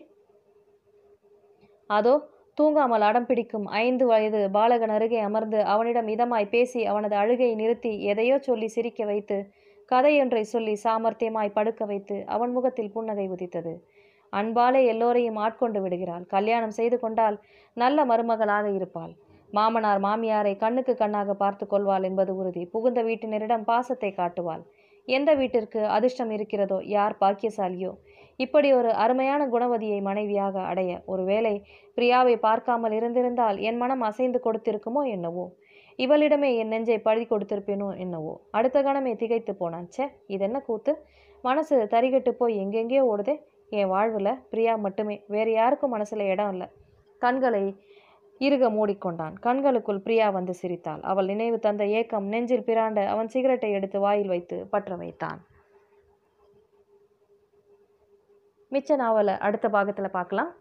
அதோ தூங்காமல் அடம் பிடிக்கும் ஐந்து வயது பாலகன் அருகே அமர்ந்து அவனிடம் இதமாய் பேசி அவனது அழுகையை நிறுத்தி எதையோ சொல்லி சிரிக்க வைத்து கதையொன்றை சொல்லி சாமர்த்தியமாய் படுக்க வைத்து அவன் முகத்தில் புன்னகை உதித்தது அன்பாலே எல்லோரையும் ஆட்கொண்டு விடுகிறாள் கல்யாணம் செய்து கொண்டால் நல்ல மருமகளாக இருப்பாள் மாமனார் மாமியாரை கண்ணுக்கு கண்ணாக பார்த்து கொள்வாள் என்பது உறுதி புகுந்த வீட்டினரிடம் பாசத்தை காட்டுவாள் எந்த வீட்டிற்கு அதிர்ஷ்டம் இருக்கிறதோ யார் பாக்கியசாலியோ இப்படி ஒரு அருமையான குணவதியை மனைவியாக அடைய ஒருவேளை பிரியாவை பார்க்காமல் இருந்திருந்தால் என் மனம் அசைந்து கொடுத்திருக்குமோ என்னவோ இவளிடமே என் நெஞ்சை பழி கொடுத்திருப்பேனோ என்னவோ அடுத்த கணமே திகைத்து போனான் ச்சே இதென்ன கூத்து மனசு தரிகட்டு போய் எங்கெங்கேயோ ஓடுதே என் வாழ்வில் பிரியா மட்டுமே வேறு யாருக்கும் மனசில் இடம் இல்லை கண்களை இறுக மூடிக்கொண்டான் கண்களுக்குள் பிரியா வந்து சிரித்தாள் அவள் நினைவு தந்த ஏக்கம் நெஞ்சில் பிராண்ட அவன் சிகரெட்டை எடுத்து வாயில் வைத்து பற்ற வைத்தான் மிச்ச நாவலை அடுத்த பாகத்தில் பார்க்கலாம்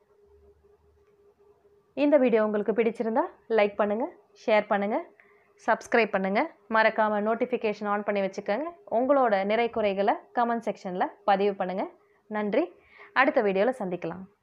இந்த வீடியோ உங்களுக்கு பிடிச்சிருந்தா லைக் பண்ணுங்கள் ஷேர் பண்ணுங்கள் சப்ஸ்கிரைப் பண்ணுங்கள் மறக்காமல் நோட்டிஃபிகேஷன் ஆன் பண்ணி வச்சுக்கோங்க உங்களோட நிறை குறைகளை கமெண்ட் செக்ஷனில் பதிவு பண்ணுங்கள் நன்றி அடுத்த வீடியோவில் சந்திக்கலாம்